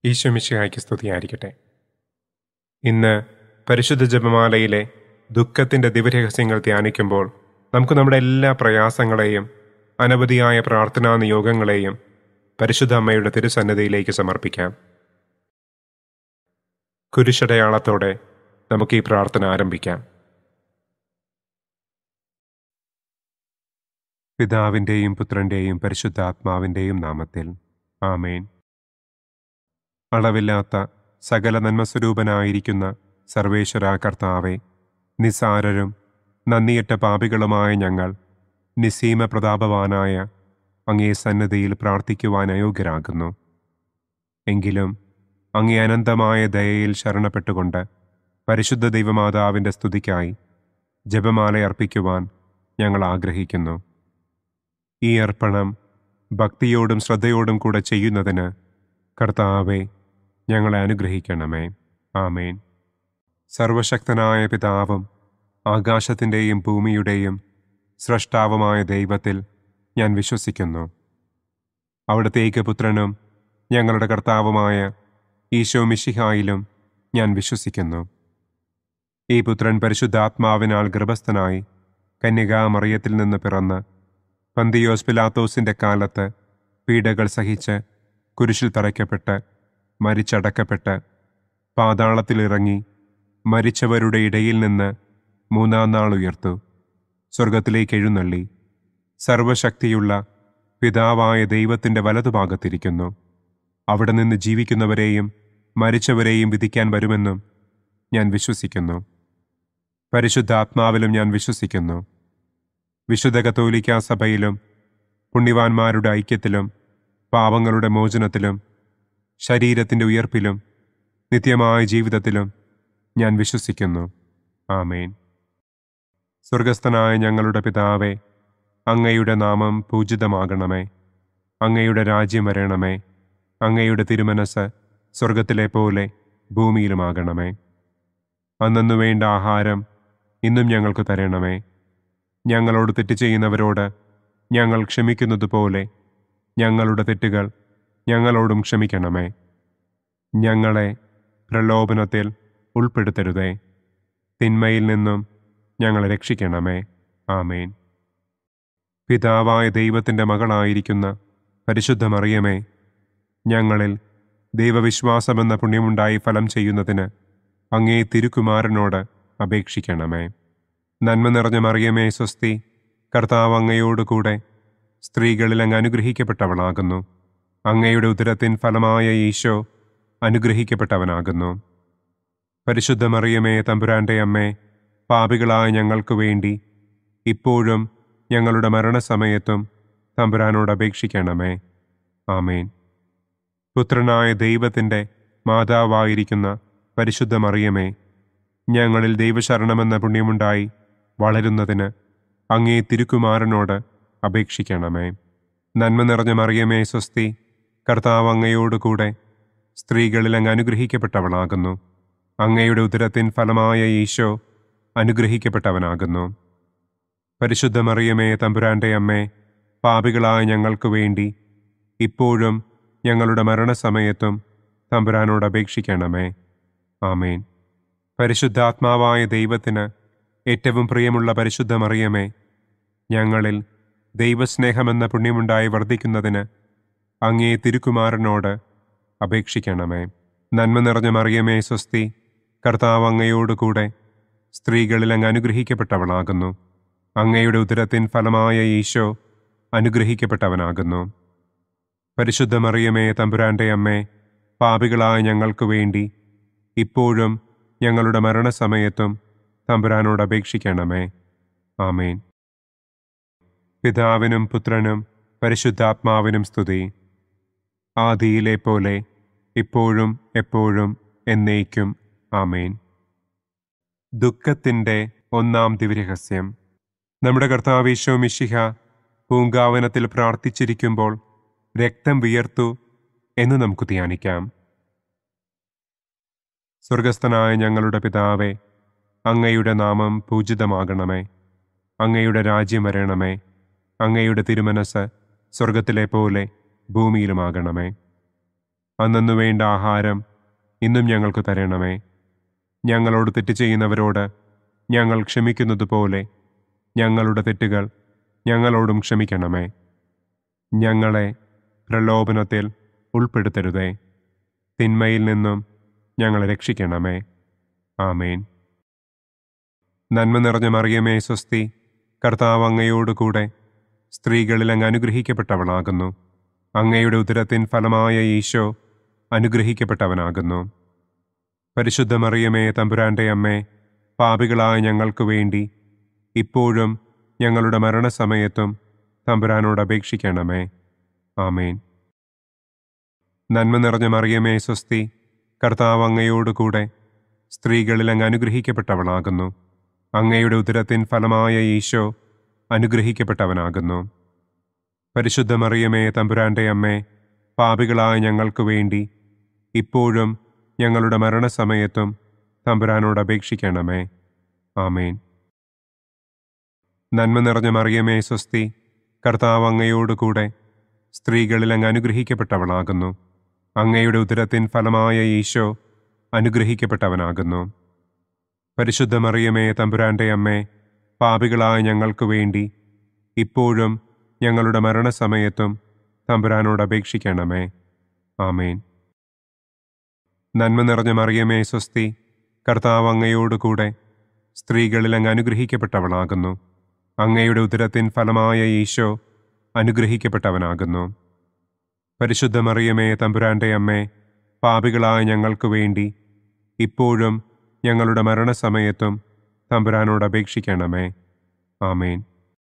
ഈശോമിശിഹായ്ക്ക് സ്തുതിയായിരിക്കട്ടെ ഇന്ന് പരിശുദ്ധ ജപമാലയിലെ ദുഃഖത്തിൻ്റെ ദിവരഹസ്യങ്ങൾ ധ്യാനിക്കുമ്പോൾ നമുക്ക് നമ്മുടെ എല്ലാ പ്രയാസങ്ങളെയും അനവധിയായ പ്രാർത്ഥനാ നിയോഗങ്ങളെയും പരിശുദ്ധ അമ്മയുടെ തിരുസന്നതിയിലേക്ക് സമർപ്പിക്കാം കുരിശടയാളത്തോടെ നമുക്ക് ഈ പ്രാർത്ഥന ആരംഭിക്കാം പിതാവിൻ്റെയും പുത്രൻ്റെയും പരിശുദ്ധാത്മാവിൻ്റെയും നാമത്തിൽ ആമേൻ അളവില്ലാത്ത സകല നന്മസ്വരൂപനായിരിക്കുന്ന സർവേശ്വര കർത്താവെ നിസാരരും നന്ദിയറ്റ പാപികളുമായ ഞങ്ങൾ നിസീമ പ്രതാപവാനായ അങ്ങേ സന്നദ്ധിയിൽ പ്രാർത്ഥിക്കുവാൻ അയോഗ്യരാകുന്നു എങ്കിലും അങ്ങേ അനന്തമായ ദയയിൽ ശരണപ്പെട്ടുകൊണ്ട് പരിശുദ്ധ ദൈവമാതാവിൻ്റെ സ്തുതിക്കായി ജപമാല അർപ്പിക്കുവാൻ ഞങ്ങൾ ആഗ്രഹിക്കുന്നു ഈ അർപ്പണം ഭക്തിയോടും ശ്രദ്ധയോടും കൂടെ ചെയ്യുന്നതിന് കർത്താവെ ഞങ്ങളെ അനുഗ്രഹിക്കണമേ ആമേൻ സർവശക്തനായ പിതാവും ആകാശത്തിൻ്റെയും ഭൂമിയുടെയും സ്രഷ്ടാവുമായ ദൈവത്തിൽ ഞാൻ വിശ്വസിക്കുന്നു അവിടുത്തെ ഏകപുത്രനും ഞങ്ങളുടെ കർത്താവുമായ ഈശോ മിശിഹായിലും ഞാൻ വിശ്വസിക്കുന്നു ഈ പുത്രൻ പരിശുദ്ധാത്മാവിനാൽ ഗർഭസ്ഥനായി കന്യകാമറിയത്തിൽ നിന്ന് പിറന്ന് പന്തിയോസ് പിലാത്തോസിൻ്റെ കാലത്ത് പീഡകൾ സഹിച്ച് കുരിശിൽ തറയ്ക്കപ്പെട്ട് മരിച്ചടക്കപ്പെട്ട് പാതാളത്തിലിറങ്ങി മരിച്ചവരുടെ ഇടയിൽ നിന്ന് മൂന്നാം നാൾ ഉയർത്തു സ്വർഗത്തിലേക്ക് എഴുന്നള്ളി സർവശക്തിയുള്ള പിതാവായ ദൈവത്തിൻ്റെ വലതുഭാഗത്തിരിക്കുന്നു അവിടെ നിന്ന് ജീവിക്കുന്നവരെയും മരിച്ചവരെയും വിധിക്കാൻ വരുമെന്നും ഞാൻ വിശ്വസിക്കുന്നു പരിശുദ്ധാത്മാവിലും ഞാൻ വിശ്വസിക്കുന്നു വിശുദ്ധ കത്തോലിക്ക സഭയിലും പുണ്യവാന്മാരുടെ ഐക്യത്തിലും പാപങ്ങളുടെ മോചനത്തിലും ശരീരത്തിൻ്റെ ഉയർപ്പിലും നിത്യമായ ജീവിതത്തിലും ഞാൻ വിശ്വസിക്കുന്നു ആമേൻ സ്വർഗസ്ഥനായ ഞങ്ങളുടെ പിതാവേ അങ്ങയുടെ നാമം പൂജിതമാകണമേ അങ്ങയുടെ രാജ്യം വരണമേ അങ്ങയുടെ തിരുമനസ് സ്വർഗത്തിലെ പോലെ ഭൂമിയിലുമാകണമേ അന്നു വേണ്ട ആഹാരം ഇന്നും ഞങ്ങൾക്ക് തരണമേ ഞങ്ങളോട് തെറ്റ് ചെയ്യുന്നവരോട് ഞങ്ങൾ ക്ഷമിക്കുന്നത് പോലെ ഞങ്ങളുടെ തെറ്റുകൾ ഞങ്ങളോടും ക്ഷമിക്കണമേ ഞങ്ങളെ പ്രലോഭനത്തിൽ ഉൾപ്പെടുത്തരുതേ തിന്മയിൽ നിന്നും ഞങ്ങളെ രക്ഷിക്കണമേ ആമേൻ പിതാവായ ദൈവത്തിൻ്റെ മകളായിരിക്കുന്ന പരിശുദ്ധ മറിയമേ ഞങ്ങളിൽ ദൈവവിശ്വാസമെന്ന പുണ്യമുണ്ടായി ഫലം ചെയ്യുന്നതിന് അങ്ങേ തിരുക്കുമാരനോട് അപേക്ഷിക്കണമേ നന്മ നിറഞ്ഞ മറിയമേ സ്വസ്തി കർത്താവ് അങ്ങയോട് കൂടെ സ്ത്രീകളിൽ അങ്ങ് അനുഗ്രഹിക്കപ്പെട്ടവളാകുന്നു അങ്ങയുടെ ഉദരത്തിൻ ഫലമായ ഈശോ അനുഗ്രഹിക്കപ്പെട്ടവനാകുന്നു പരിശുദ്ധ മറിയമേ തമ്പുരാൻ്റെ അമ്മേ പാപികളായ ഞങ്ങൾക്ക് വേണ്ടി ഇപ്പോഴും ഞങ്ങളുടെ മരണസമയത്തും തമ്പുരാനോട് അപേക്ഷിക്കണമേ ആമേൻ പുത്രനായ ദൈവത്തിൻ്റെ മാതാവായിരിക്കുന്ന പരിശുദ്ധ മറിയമേ ഞങ്ങളിൽ ദൈവശരണമെന്ന പുണ്യമുണ്ടായി വളരുന്നതിന് അങ്ങേ തിരുക്കുമാരനോട് അപേക്ഷിക്കണമേ നന്മ നിറഞ്ഞ മറിയമേ സ്വസ്തി കർത്താവ് അങ്ങയോട് കൂടെ സ്ത്രീകളിൽ അങ്ങ് അനുഗ്രഹിക്കപ്പെട്ടവളാകുന്നു അങ്ങയുടെ ഉദരത്തിൻ ഫലമായ ഈശോ അനുഗ്രഹിക്കപ്പെട്ടവനാകുന്നു പരിശുദ്ധ മറിയമേ തമ്പുരാൻ്റെ അമ്മേ പാപികളായ ഞങ്ങൾക്ക് വേണ്ടി ഇപ്പോഴും ഞങ്ങളുടെ മരണസമയത്തും തമ്പുരാനോട് അപേക്ഷിക്കണമേ ആമേൻ പരിശുദ്ധാത്മാവായ ദൈവത്തിന് ഏറ്റവും പ്രിയമുള്ള പരിശുദ്ധ മറിയമേ ഞങ്ങളിൽ ദൈവസ്നേഹമെന്ന പുണ്യമുണ്ടായി വർദ്ധിക്കുന്നതിന് അങ്ങേ തിരുക്കുമാരനോട് അപേക്ഷിക്കണമേ നന്മ നിറഞ്ഞ മറിയമേ സ്വസ്തി കർത്താവ് അങ്ങയോട് കൂടെ സ്ത്രീകളിൽ അങ്ങ് അനുഗ്രഹിക്കപ്പെട്ടവളാകുന്നു അങ്ങയുടെ ഉദരത്തിൻ ഫലമായ ഈശോ അനുഗ്രഹിക്കപ്പെട്ടവനാകുന്നു പരിശുദ്ധ മറിയമേ തമ്പുരാൻ്റെ അമ്മേ പാപികളായ ഞങ്ങൾക്ക് വേണ്ടി ഇപ്പോഴും ഞങ്ങളുടെ മരണസമയത്തും തമ്പുരാനോട് അപേക്ഷിക്കണമേ ആമേൻ പിതാവിനും പുത്രനും പരിശുദ്ധാത്മാവിനും സ്തുതി ആദിയിലെ പോലെ ഇപ്പോഴും എപ്പോഴും എന്നേക്കും ആമേൻ ദുഃഖത്തിൻ്റെ ഒന്നാം ദിവ്യരഹസ്യം നമ്മുടെ കർത്താവീശോ മിശിഹ പൂങ്കാവനത്തിൽ പ്രാർത്ഥിച്ചിരിക്കുമ്പോൾ രക്തം വിയർത്തു എന്ന് നമുക്ക് ധ്യാനിക്കാം സ്വർഗസ്ഥനായ ഞങ്ങളുടെ പിതാവേ അങ്ങയുടെ നാമം പൂജിതമാകണമേ അങ്ങയുടെ രാജ്യം വരണമേ അങ്ങയുടെ തിരുമനസ് സ്വർഗത്തിലെ പോലെ ഭൂമിയിലുമാകണമേ അന്നു വേണ്ട ആഹാരം ഇന്നും ഞങ്ങൾക്ക് തരണമേ ഞങ്ങളോട് തെറ്റ് ചെയ്യുന്നവരോട് ഞങ്ങൾ ക്ഷമിക്കുന്നത് പോലെ ഞങ്ങളുടെ തെറ്റുകൾ ഞങ്ങളോടും ക്ഷമിക്കണമേ ഞങ്ങളെ പ്രലോഭനത്തിൽ ഉൾപ്പെടുത്തരുതേ തിന്മയിൽ നിന്നും ഞങ്ങളെ രക്ഷിക്കണമേ ആമേൻ നന്മ നിറഞ്ഞ മറിയമേ സ്വസ്തി കർത്താവ് അങ്ങയോട് കൂടെ സ്ത്രീകളിൽ അങ്ങ് അനുഗ്രഹിക്കപ്പെട്ടവളാകുന്നു അങ്ങയുടെ ഉദരത്തിൻ ഫലമായ ഈശോ അനുഗ്രഹിക്കപ്പെട്ടവനാകുന്നു പരിശുദ്ധ മറിയമേ തമ്പുരാന്റെ അമ്മേ പാപികളായ ഞങ്ങൾക്ക് വേണ്ടി ഇപ്പോഴും ഞങ്ങളുടെ മരണസമയത്തും തമ്പുരാനോട് അപേക്ഷിക്കണമേ ആമേൻ നന്മ നിറഞ്ഞ മറിയമേ സ്വസ്തി കർത്താവ് അങ്ങയോട് കൂടെ സ്ത്രീകളിൽ അങ്ങ് അനുഗ്രഹിക്കപ്പെട്ടവളാകുന്നു അങ്ങയുടെ ഉദരത്തിൻ ഫലമായ ഈശോ അനുഗ്രഹിക്കപ്പെട്ടവനാകുന്നു പരിശുദ്ധ മറിയമേ തമ്പുരാന്റെ അമ്മേ പാപികളായ ഞങ്ങൾക്ക് വേണ്ടി ഇപ്പോഴും ഞങ്ങളുടെ മരണസമയത്തും തമ്പുരാനോട് അപേക്ഷിക്കണമേ ആമേൻ നന്മ നിറഞ്ഞ മറിയമേ സ്വസ്തി കർത്താവ് അങ്ങയോട് കൂടെ സ്ത്രീകളിൽ അങ്ങ് അനുഗ്രഹിക്കപ്പെട്ടവളാകുന്നു അങ്ങയുടെ ഉദരത്തിൻ ഫലമായ ഈശോ അനുഗ്രഹിക്കപ്പെട്ടവനാകുന്നു പരിശുദ്ധ മറിയമേ തമ്പുരാന്റെ അമ്മേ പാപികളായ ഞങ്ങൾക്ക് വേണ്ടി ഇപ്പോഴും ഞങ്ങളുടെ മരണസമയത്തും തമ്പുരാനോട് അപേക്ഷിക്കണമേ ആമേൻ നന്മ നിറഞ്ഞ മറിയമേ സ്വസ്തി കർത്താവ് അങ്ങയോട് കൂടെ സ്ത്രീകളിൽ അങ്ങ് അനുഗ്രഹിക്കപ്പെട്ടവളാകുന്നു അങ്ങയുടെ ഉദരത്തിൻ ഫലമായ ഈശോ അനുഗ്രഹിക്കപ്പെട്ടവനാകുന്നു പരിശുദ്ധ മറിയമേ തമ്പുരാന്റെ അമ്മേ പാപികളായ ഞങ്ങൾക്ക് വേണ്ടി ഇപ്പോഴും ഞങ്ങളുടെ മരണസമയത്തും തമ്പുരാനോട് അപേക്ഷിക്കണമേ ആമേൻ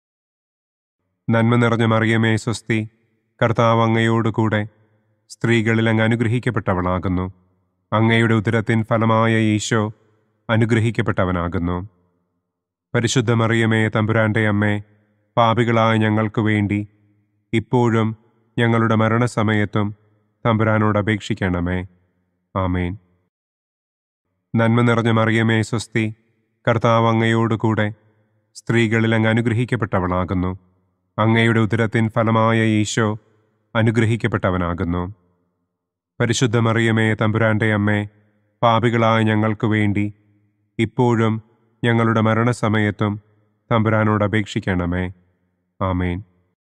നന്മ നിറഞ്ഞ മറിയമേ സ്വസ്തി കർത്താവ് അങ്ങയോട് കൂടെ സ്ത്രീകളിൽ അങ്ങ് അനുഗ്രഹിക്കപ്പെട്ടവളാകുന്നു അങ്ങയുടെ ഉദരത്തിൻ ഫലമായ ഈശോ അനുഗ്രഹിക്കപ്പെട്ടവനാകുന്നു പരിശുദ്ധ മറിയമേ തമ്പുരാന്റെ അമ്മേ പാപികളായ ഞങ്ങൾക്ക് വേണ്ടി ഇപ്പോഴും ഞങ്ങളുടെ മരണസമയത്തും തമ്പുരാനോട് അപേക്ഷിക്കണമേ ആമേൻ നന്മ നിറഞ്ഞ മറിയമേ സ്വസ്തി കർത്താവ് അങ്ങയോട് കൂടെ സ്ത്രീകളിൽ അങ്ങ് അനുഗ്രഹിക്കപ്പെട്ടവളാകുന്നു അങ്ങയുടെ ഉദരത്തിൻ ഫലമായ ഈശോ അനുഗ്രഹിക്കപ്പെട്ടവനാകുന്നു പരിശുദ്ധ മറിയമേ തമ്പുരാന്റെ അമ്മേ പാപികളായ ഞങ്ങൾക്ക് വേണ്ടി ഇപ്പോഴും ഞങ്ങളുടെ മരണസമയത്തും തമ്പുരാനോട് അപേക്ഷിക്കണമേ ആമേൻ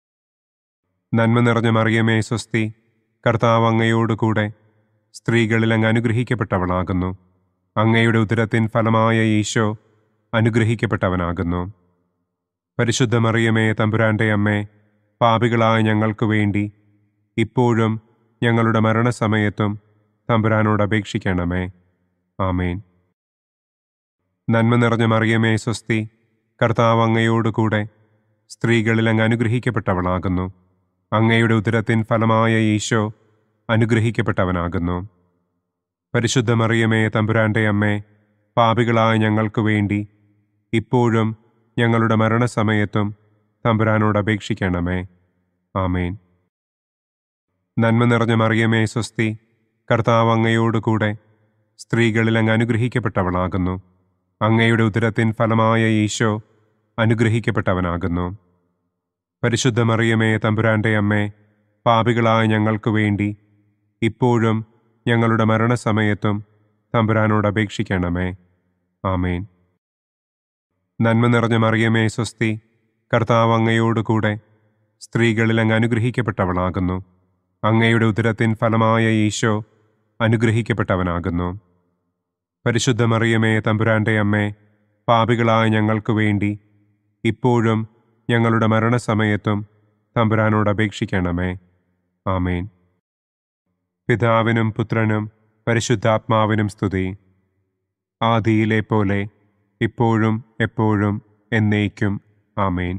നന്മ നിറഞ്ഞ മറിയമേ സ്വസ്തി കർത്താവ് അങ്ങയോട് കൂടെ സ്ത്രീകളിൽ അങ്ങ് അനുഗ്രഹിക്കപ്പെട്ടവളാകുന്നു അങ്ങയുടെ ഉദരത്തിൻ ഫലമായ ഈശോ അനുഗ്രഹിക്കപ്പെട്ടവനാകുന്നു പരിശുദ്ധ മറിയമേ തമ്പുരാന്റെ അമ്മേ പാപികളായ ഞങ്ങൾക്ക് വേണ്ടി ഇപ്പോഴും ഞങ്ങളുടെ മരണസമയത്തും തമ്പുരാനോട് അപേക്ഷിക്കണമേ ആമേൻ നന്മ നിറഞ്ഞ മറിയമേ സ്വസ്തി കർത്താവ് അങ്ങയോട് കൂടെ സ്ത്രീകളിൽ അങ്ങ് അനുഗ്രഹിക്കപ്പെട്ടവളാകുന്നു അങ്ങയുടെ ഉദരത്തിൻ ഫലമായ ഈശോ അനുഗ്രഹിക്കപ്പെട്ടവനാകുന്നു പരിശുദ്ധ മറിയമേ തമ്പുരാന്റെ അമ്മേ പാപികളായ ഞങ്ങൾക്ക് വേണ്ടി ഇപ്പോഴും ഞങ്ങളുടെ മരണസമയത്തും തമ്പുരാനോട് അപേക്ഷിക്കണമേ ആമേൻ നന്മ നിറഞ്ഞ മറിയമേ സ്വസ്തി കർത്താവ് അങ്ങയോട് കൂടെ സ്ത്രീകളിൽ അങ്ങ് അനുഗ്രഹിക്കപ്പെട്ടവളാകുന്നു അങ്ങയുടെ ഉദരത്തിൻ ഫലമായ ഈശോ അനുഗ്രഹിക്കപ്പെട്ടവനാകുന്നു പരിശുദ്ധ മറിയമേ തമ്പുരാന്റെ അമ്മേ പാപികളായ ഞങ്ങൾക്ക് വേണ്ടി ഇപ്പോഴും ഞങ്ങളുടെ മരണസമയത്തും തമ്പുരാനോട് അപേക്ഷിക്കണമേ ആമേൻ നന്മ നിറഞ്ഞ മറിയമേ സ്വസ്തി കർത്താവ് അങ്ങയോട് കൂടെ സ്ത്രീകളിൽ അങ്ങ് അനുഗ്രഹിക്കപ്പെട്ടവളാകുന്നു അങ്ങയുടെ ഉദരത്തിൻ ഫലമായ ഈശോ അനുഗ്രഹിക്കപ്പെട്ടവനാകുന്നു പരിശുദ്ധ മറിയമേ തമ്പുരാന്റെ അമ്മേ പാപികളായ ഞങ്ങൾക്ക് വേണ്ടി ഇപ്പോഴും ഞങ്ങളുടെ മരണസമയത്തും തമ്പുരാനോട് അപേക്ഷിക്കണമേ ആമേൻ പിതാവിനും പുത്രനും പരിശുദ്ധാത്മാവിനും സ്തുതി ആദിയിലെ പോലെ ഇപ്പോഴും എപ്പോഴും എന്നേക്കും ആമേൻ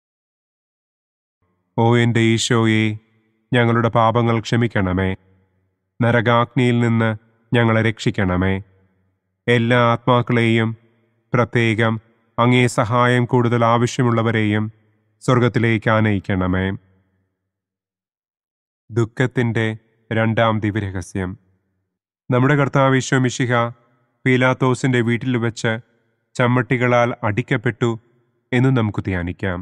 ഓ എൻ്റെ ഈശോയെ ഞങ്ങളുടെ പാപങ്ങൾ ക്ഷമിക്കണമേ നരകാഗ്നിയിൽ നിന്ന് ഞങ്ങളെ രക്ഷിക്കണമേ എല്ലാ ആത്മാക്കളെയും പ്രത്യേകം അങ്ങേ സഹായം കൂടുതൽ ആവശ്യമുള്ളവരെയും സ്വർഗത്തിലേക്ക് ആനയിക്കണമേ ദുഃഖത്തിൻ്റെ രണ്ടാം ദിവ്യരഹസ്യം നമ്മുടെ കർത്താവ് വിശ്വമിഷിഹ പീലാത്തോസിൻ്റെ വീട്ടിൽ വെച്ച് ചമ്മട്ടികളാൽ അടിക്കപ്പെട്ടു എന്ന് നമുക്ക് ധ്യാനിക്കാം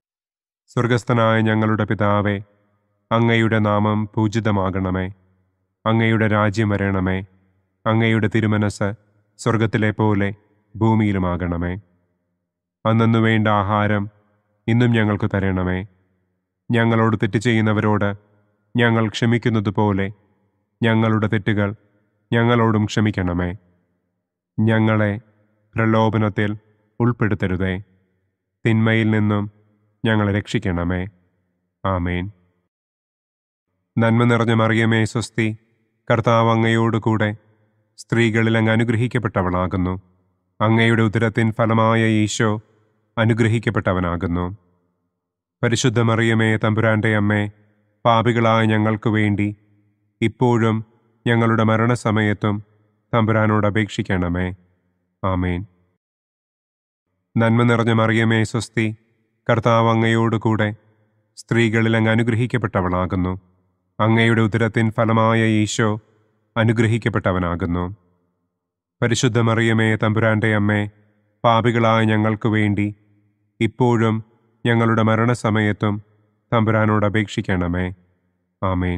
സ്വർഗസ്ഥനായ ഞങ്ങളുടെ പിതാവേ അങ്ങയുടെ നാമം പൂജിതമാകണമേ അങ്ങയുടെ രാജ്യം വരണമേ അങ്ങയുടെ തിരുമനസ് സ്വർഗത്തിലെ പോലെ ഭൂമിയിലുമാകണമേ അന്നു വേണ്ട ആഹാരം ഇന്നും ഞങ്ങൾക്ക് തരണമേ ഞങ്ങളോട് തെറ്റ് ചെയ്യുന്നവരോട് ഞങ്ങൾ ക്ഷമിക്കുന്നത് പോലെ ഞങ്ങളുടെ തെറ്റുകൾ ഞങ്ങളോടും ക്ഷമിക്കണമേ ഞങ്ങളെ പ്രലോഭനത്തിൽ ഉൾപ്പെടുത്തരുതേ തിന്മയിൽ നിന്നും ഞങ്ങളെ രക്ഷിക്കണമേ ആമേൻ നന്മ നിറഞ്ഞ മറിയമേ സ്വസ്തി കർത്താവ് അങ്ങയോട് കൂടെ സ്ത്രീകളിൽ അങ്ങ് അനുഗ്രഹിക്കപ്പെട്ടവളാകുന്നു അങ്ങയുടെ ഉദരത്തിൻ ഫലമായ ഈശോ അനുഗ്രഹിക്കപ്പെട്ടവനാകുന്നു പരിശുദ്ധ മറിയമേ തമ്പുരാന്റെ അമ്മേ പാപികളായ ഞങ്ങൾക്ക് വേണ്ടി ഇപ്പോഴും ഞങ്ങളുടെ മരണസമയത്തും തമ്പുരാനോട് അപേക്ഷിക്കണമേ ആമേൻ നന്മ നിറഞ്ഞ മറിയമേ സ്വസ്തി കർത്താവ് അങ്ങയോട് കൂടെ സ്ത്രീകളിൽ അങ്ങ് അനുഗ്രഹിക്കപ്പെട്ടവളാകുന്നു അങ്ങയുടെ ഉദരത്തിൻ ഫലമായ ഈശോ അനുഗ്രഹിക്കപ്പെട്ടവനാകുന്നു പരിശുദ്ധ മറിയമേ തമ്പുരാന്റെ അമ്മേ പാപികളായ ഞങ്ങൾക്ക് വേണ്ടി ഇപ്പോഴും ഞങ്ങളുടെ മരണസമയത്തും തമ്പുരാനോട് അപേക്ഷിക്കണമേ ആമേൻ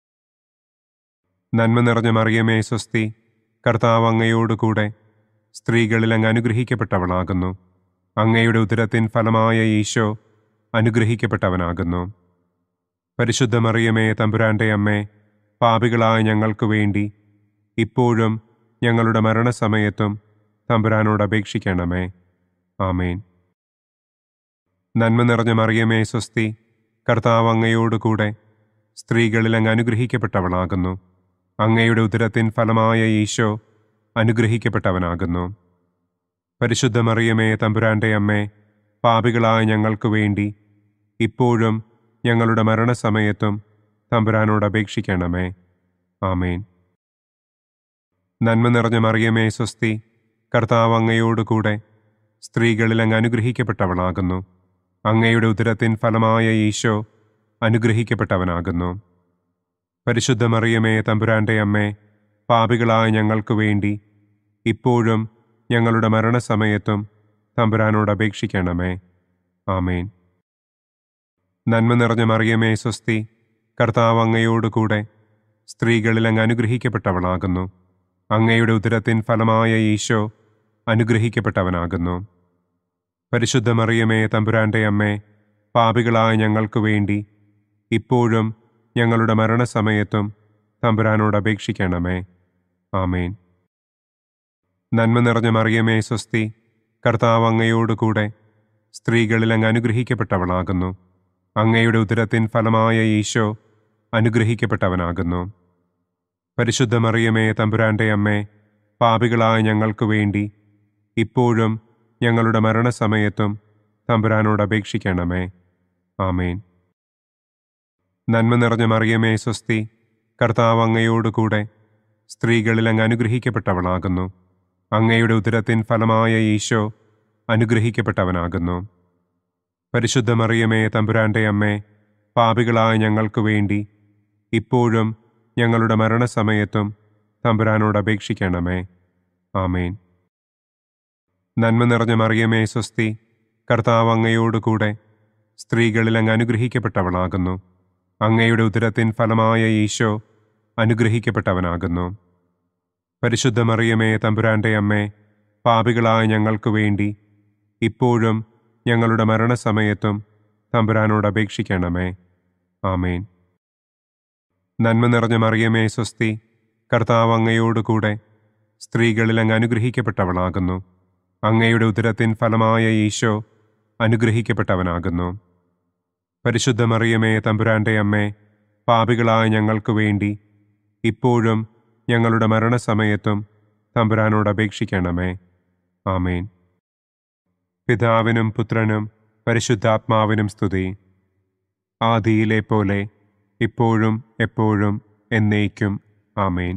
നന്മ നിറഞ്ഞ മറിയമേ സ്വസ്തി കർത്താവ് അങ്ങയോട് കൂടെ സ്ത്രീകളിൽ അങ്ങ് അനുഗ്രഹിക്കപ്പെട്ടവളാകുന്നു അങ്ങയുടെ ഉദരത്തിൻ ഫലമായ ഈശോ അനുഗ്രഹിക്കപ്പെട്ടവനാകുന്നു പരിശുദ്ധ മറിയമേ തമ്പുരാന്റെ അമ്മേ പാപികളായ ഞങ്ങൾക്ക് വേണ്ടി ഇപ്പോഴും ഞങ്ങളുടെ മരണസമയത്തും തമ്പുരാനോട് അപേക്ഷിക്കണമേ ആമേൻ നന്മ നിറഞ്ഞ മറിയമേ സ്വസ്തി കർത്താവ് അങ്ങയോട് കൂടെ സ്ത്രീകളിൽ അങ്ങ് അനുഗ്രഹിക്കപ്പെട്ടവളാകുന്നു അങ്ങയുടെ ഉദരത്തിൻ ഫലമായ ഈശോ അനുഗ്രഹിക്കപ്പെട്ടവനാകുന്നു പരിശുദ്ധ മറിയമേ തമ്പുരാന്റെ അമ്മേ പാപികളായ ഞങ്ങൾക്ക് വേണ്ടി ഇപ്പോഴും ഞങ്ങളുടെ മരണസമയത്തും തമ്പുരാനോട് അപേക്ഷിക്കണമേ ആമേൻ നന്മ നിറഞ്ഞ മറിയമേ സ്വസ്തി കർത്താവ് അങ്ങയോട് കൂടെ സ്ത്രീകളിൽ അങ്ങ് അനുഗ്രഹിക്കപ്പെട്ടവളാകുന്നു അങ്ങയുടെ ഉദരത്തിൻ ഫലമായ ഈശോ അനുഗ്രഹിക്കപ്പെട്ടവനാകുന്നു പരിശുദ്ധ മറിയമേ തമ്പുരാന്റെ അമ്മേ പാപികളായ ഞങ്ങൾക്ക് വേണ്ടി ഇപ്പോഴും ഞങ്ങളുടെ മരണസമയത്തും തമ്പുരാനോട് അപേക്ഷിക്കണമേ ആമേൻ നന്മ നിറഞ്ഞ മറിയമേ സ്വസ്തി കർത്താവ് അങ്ങയോട് കൂടെ സ്ത്രീകളിൽ അങ്ങ് അനുഗ്രഹിക്കപ്പെട്ടവളാകുന്നു അങ്ങയുടെ ഉദരത്തിൻ ഫലമായ ഈശോ അനുഗ്രഹിക്കപ്പെട്ടവനാകുന്നു പരിശുദ്ധ മറിയമേ തമ്പുരാന്റെ അമ്മേ പാപികളായ ഞങ്ങൾക്ക് വേണ്ടി ഇപ്പോഴും ഞങ്ങളുടെ മരണസമയത്തും തമ്പുരാനോട് അപേക്ഷിക്കണമേ ആമേൻ നന്മ നിറഞ്ഞ മറിയമേ സ്വസ്തി കർത്താവ് അങ്ങയോട് കൂടെ സ്ത്രീകളിൽ അങ്ങ് അനുഗ്രഹിക്കപ്പെട്ടവളാകുന്നു അങ്ങയുടെ ഉദരത്തിൻ ഫലമായ ഈശോ അനുഗ്രഹിക്കപ്പെട്ടവനാകുന്നു പരിശുദ്ധ മറിയമേ തമ്പുരാന്റെ അമ്മേ പാപികളായ ഞങ്ങൾക്ക് വേണ്ടി ഇപ്പോഴും ഞങ്ങളുടെ മരണസമയത്തും തമ്പുരാനോട് അപേക്ഷിക്കണമേ ആമേൻ നന്മ നിറഞ്ഞ മറിയമേ സ്വസ്തി കർത്താവ് അങ്ങയോട് കൂടെ സ്ത്രീകളിൽ അങ്ങ് അനുഗ്രഹിക്കപ്പെട്ടവളാകുന്നു അങ്ങയുടെ ഉദരത്തിൻ ഫലമായ ഈശോ അനുഗ്രഹിക്കപ്പെട്ടവനാകുന്നു പരിശുദ്ധ മറിയമേ തമ്പുരാന്റെ അമ്മേ പാപികളായ ഞങ്ങൾക്ക് വേണ്ടി ഇപ്പോഴും ഞങ്ങളുടെ മരണസമയത്തും തമ്പുരാനോട് അപേക്ഷിക്കണമേ ആമേൻ നന്മ നിറഞ്ഞ മറിയമേ സ്വസ്തി കർത്താവ് അങ്ങയോട് കൂടെ സ്ത്രീകളിൽ അങ്ങ് അനുഗ്രഹിക്കപ്പെട്ടവളാകുന്നു അങ്ങയുടെ ഉദരത്തിൻ ഫലമായ ഈശോ അനുഗ്രഹിക്കപ്പെട്ടവനാകുന്നു പരിശുദ്ധ മറിയമേ തമ്പുരാന്റെ അമ്മേ പാപികളായ ഞങ്ങൾക്ക് വേണ്ടി ഇപ്പോഴും ഞങ്ങളുടെ മരണസമയത്തും തമ്പുരാനോട് അപേക്ഷിക്കണമേ ആമേൻ നന്മ നിറഞ്ഞ മറിയമേ സ്വസ്തി കർത്താവ് അങ്ങയോട് കൂടെ സ്ത്രീകളിൽ അങ്ങ് അനുഗ്രഹിക്കപ്പെട്ടവളാകുന്നു അങ്ങയുടെ ഉദരത്തിൻ ഫലമായ ഈശോ അനുഗ്രഹിക്കപ്പെട്ടവനാകുന്നു പരിശുദ്ധ മറിയമേ തമ്പുരാന്റെ അമ്മേ പാപികളായ ഞങ്ങൾക്ക് വേണ്ടി ഇപ്പോഴും ഞങ്ങളുടെ മരണസമയത്തും തമ്പുരാനോട് അപേക്ഷിക്കണമേ ആമേൻ പിതാവിനും പുത്രനും പരിശുദ്ധാത്മാവിനും സ്തുതി ആദിയിലെ പോലെ ഇപ്പോഴും എപ്പോഴും എന്നേക്കും ആമേൻ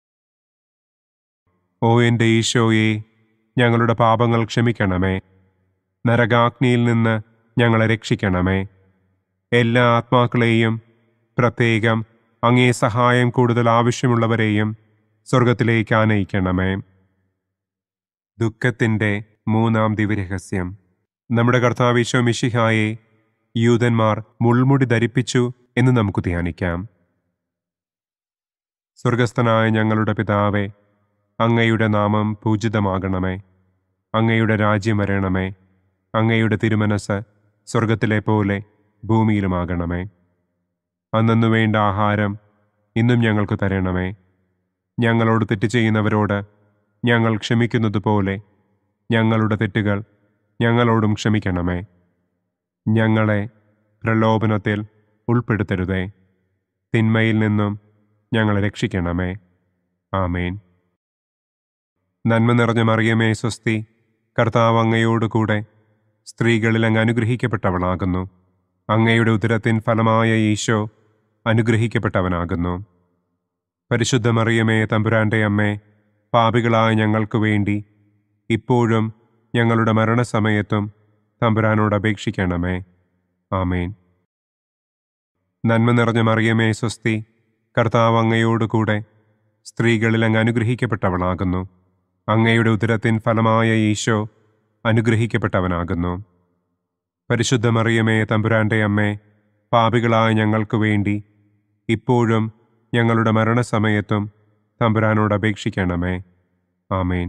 ഓ എൻ്റെ ഈശോയെ ഞങ്ങളുടെ പാപങ്ങൾ ക്ഷമിക്കണമേ നരകാഗ്നിയിൽ നിന്ന് ഞങ്ങളെ രക്ഷിക്കണമേ എല്ലാ ആത്മാക്കളെയും പ്രത്യേകം അങ്ങേ സഹായം കൂടുതൽ ആവശ്യമുള്ളവരെയും സ്വർഗത്തിലേക്ക് ആനയിക്കണമേ ദുഃഖത്തിൻ്റെ മൂന്നാം ദിവ്യരഹസ്യം നമ്മുടെ കർത്താവിശോ മിഷിഹായെ യൂതന്മാർ മുൾമുടി ധരിപ്പിച്ചു എന്ന് നമുക്ക് ധ്യാനിക്കാം സ്വർഗസ്ഥനായ ഞങ്ങളുടെ പിതാവേ അങ്ങയുടെ നാമം പൂജിതമാകണമേ അങ്ങയുടെ രാജ്യം വരണമേ അങ്ങയുടെ തിരുമനസ് സ്വർഗത്തിലെ പോലെ ഭൂമിയിലുമാകണമേ അന്നു വേണ്ട ആഹാരം ഇന്നും ഞങ്ങൾക്ക് തരണമേ ഞങ്ങളോട് തെറ്റ് ചെയ്യുന്നവരോട് ഞങ്ങൾ ക്ഷമിക്കുന്നത് പോലെ ഞങ്ങളുടെ തെറ്റുകൾ ഞങ്ങളോടും ക്ഷമിക്കണമേ ഞങ്ങളെ പ്രലോഭനത്തിൽ ഉൾപ്പെടുത്തരുതേ തിന്മയിൽ നിന്നും ഞങ്ങളെ രക്ഷിക്കണമേ ആമേൻ നന്മ നിറഞ്ഞ മറിയമേ സ്വസ്തി കർത്താവ് അങ്ങയോട് കൂടെ സ്ത്രീകളിൽ അങ്ങ് അനുഗ്രഹിക്കപ്പെട്ടവളാകുന്നു അങ്ങയുടെ ഉദരത്തിൻ ഫലമായ ഈശോ അനുഗ്രഹിക്കപ്പെട്ടവനാകുന്നു പരിശുദ്ധ മറിയമേ തമ്പുരാന്റെ അമ്മേ പാപികളായ ഞങ്ങൾക്ക് വേണ്ടി ഇപ്പോഴും ഞങ്ങളുടെ മരണസമയത്തും തമ്പുരാനോട് അപേക്ഷിക്കണമേ ആമേൻ നന്മ നിറഞ്ഞ മറിയമേ സ്വസ്തി കർത്താവ് അങ്ങയോട് കൂടെ സ്ത്രീകളിൽ അങ്ങ് അനുഗ്രഹിക്കപ്പെട്ടവളാകുന്നു അങ്ങയുടെ ഉദരത്തിൻ ഫലമായ ഈശോ അനുഗ്രഹിക്കപ്പെട്ടവനാകുന്നു പരിശുദ്ധ മറിയമേ തമ്പുരാന്റെ അമ്മേ പാപികളായ ഞങ്ങൾക്ക് വേണ്ടി ഇപ്പോഴും ഞങ്ങളുടെ മരണസമയത്തും തമ്പുരാനോട് അപേക്ഷിക്കണമേ ആമേൻ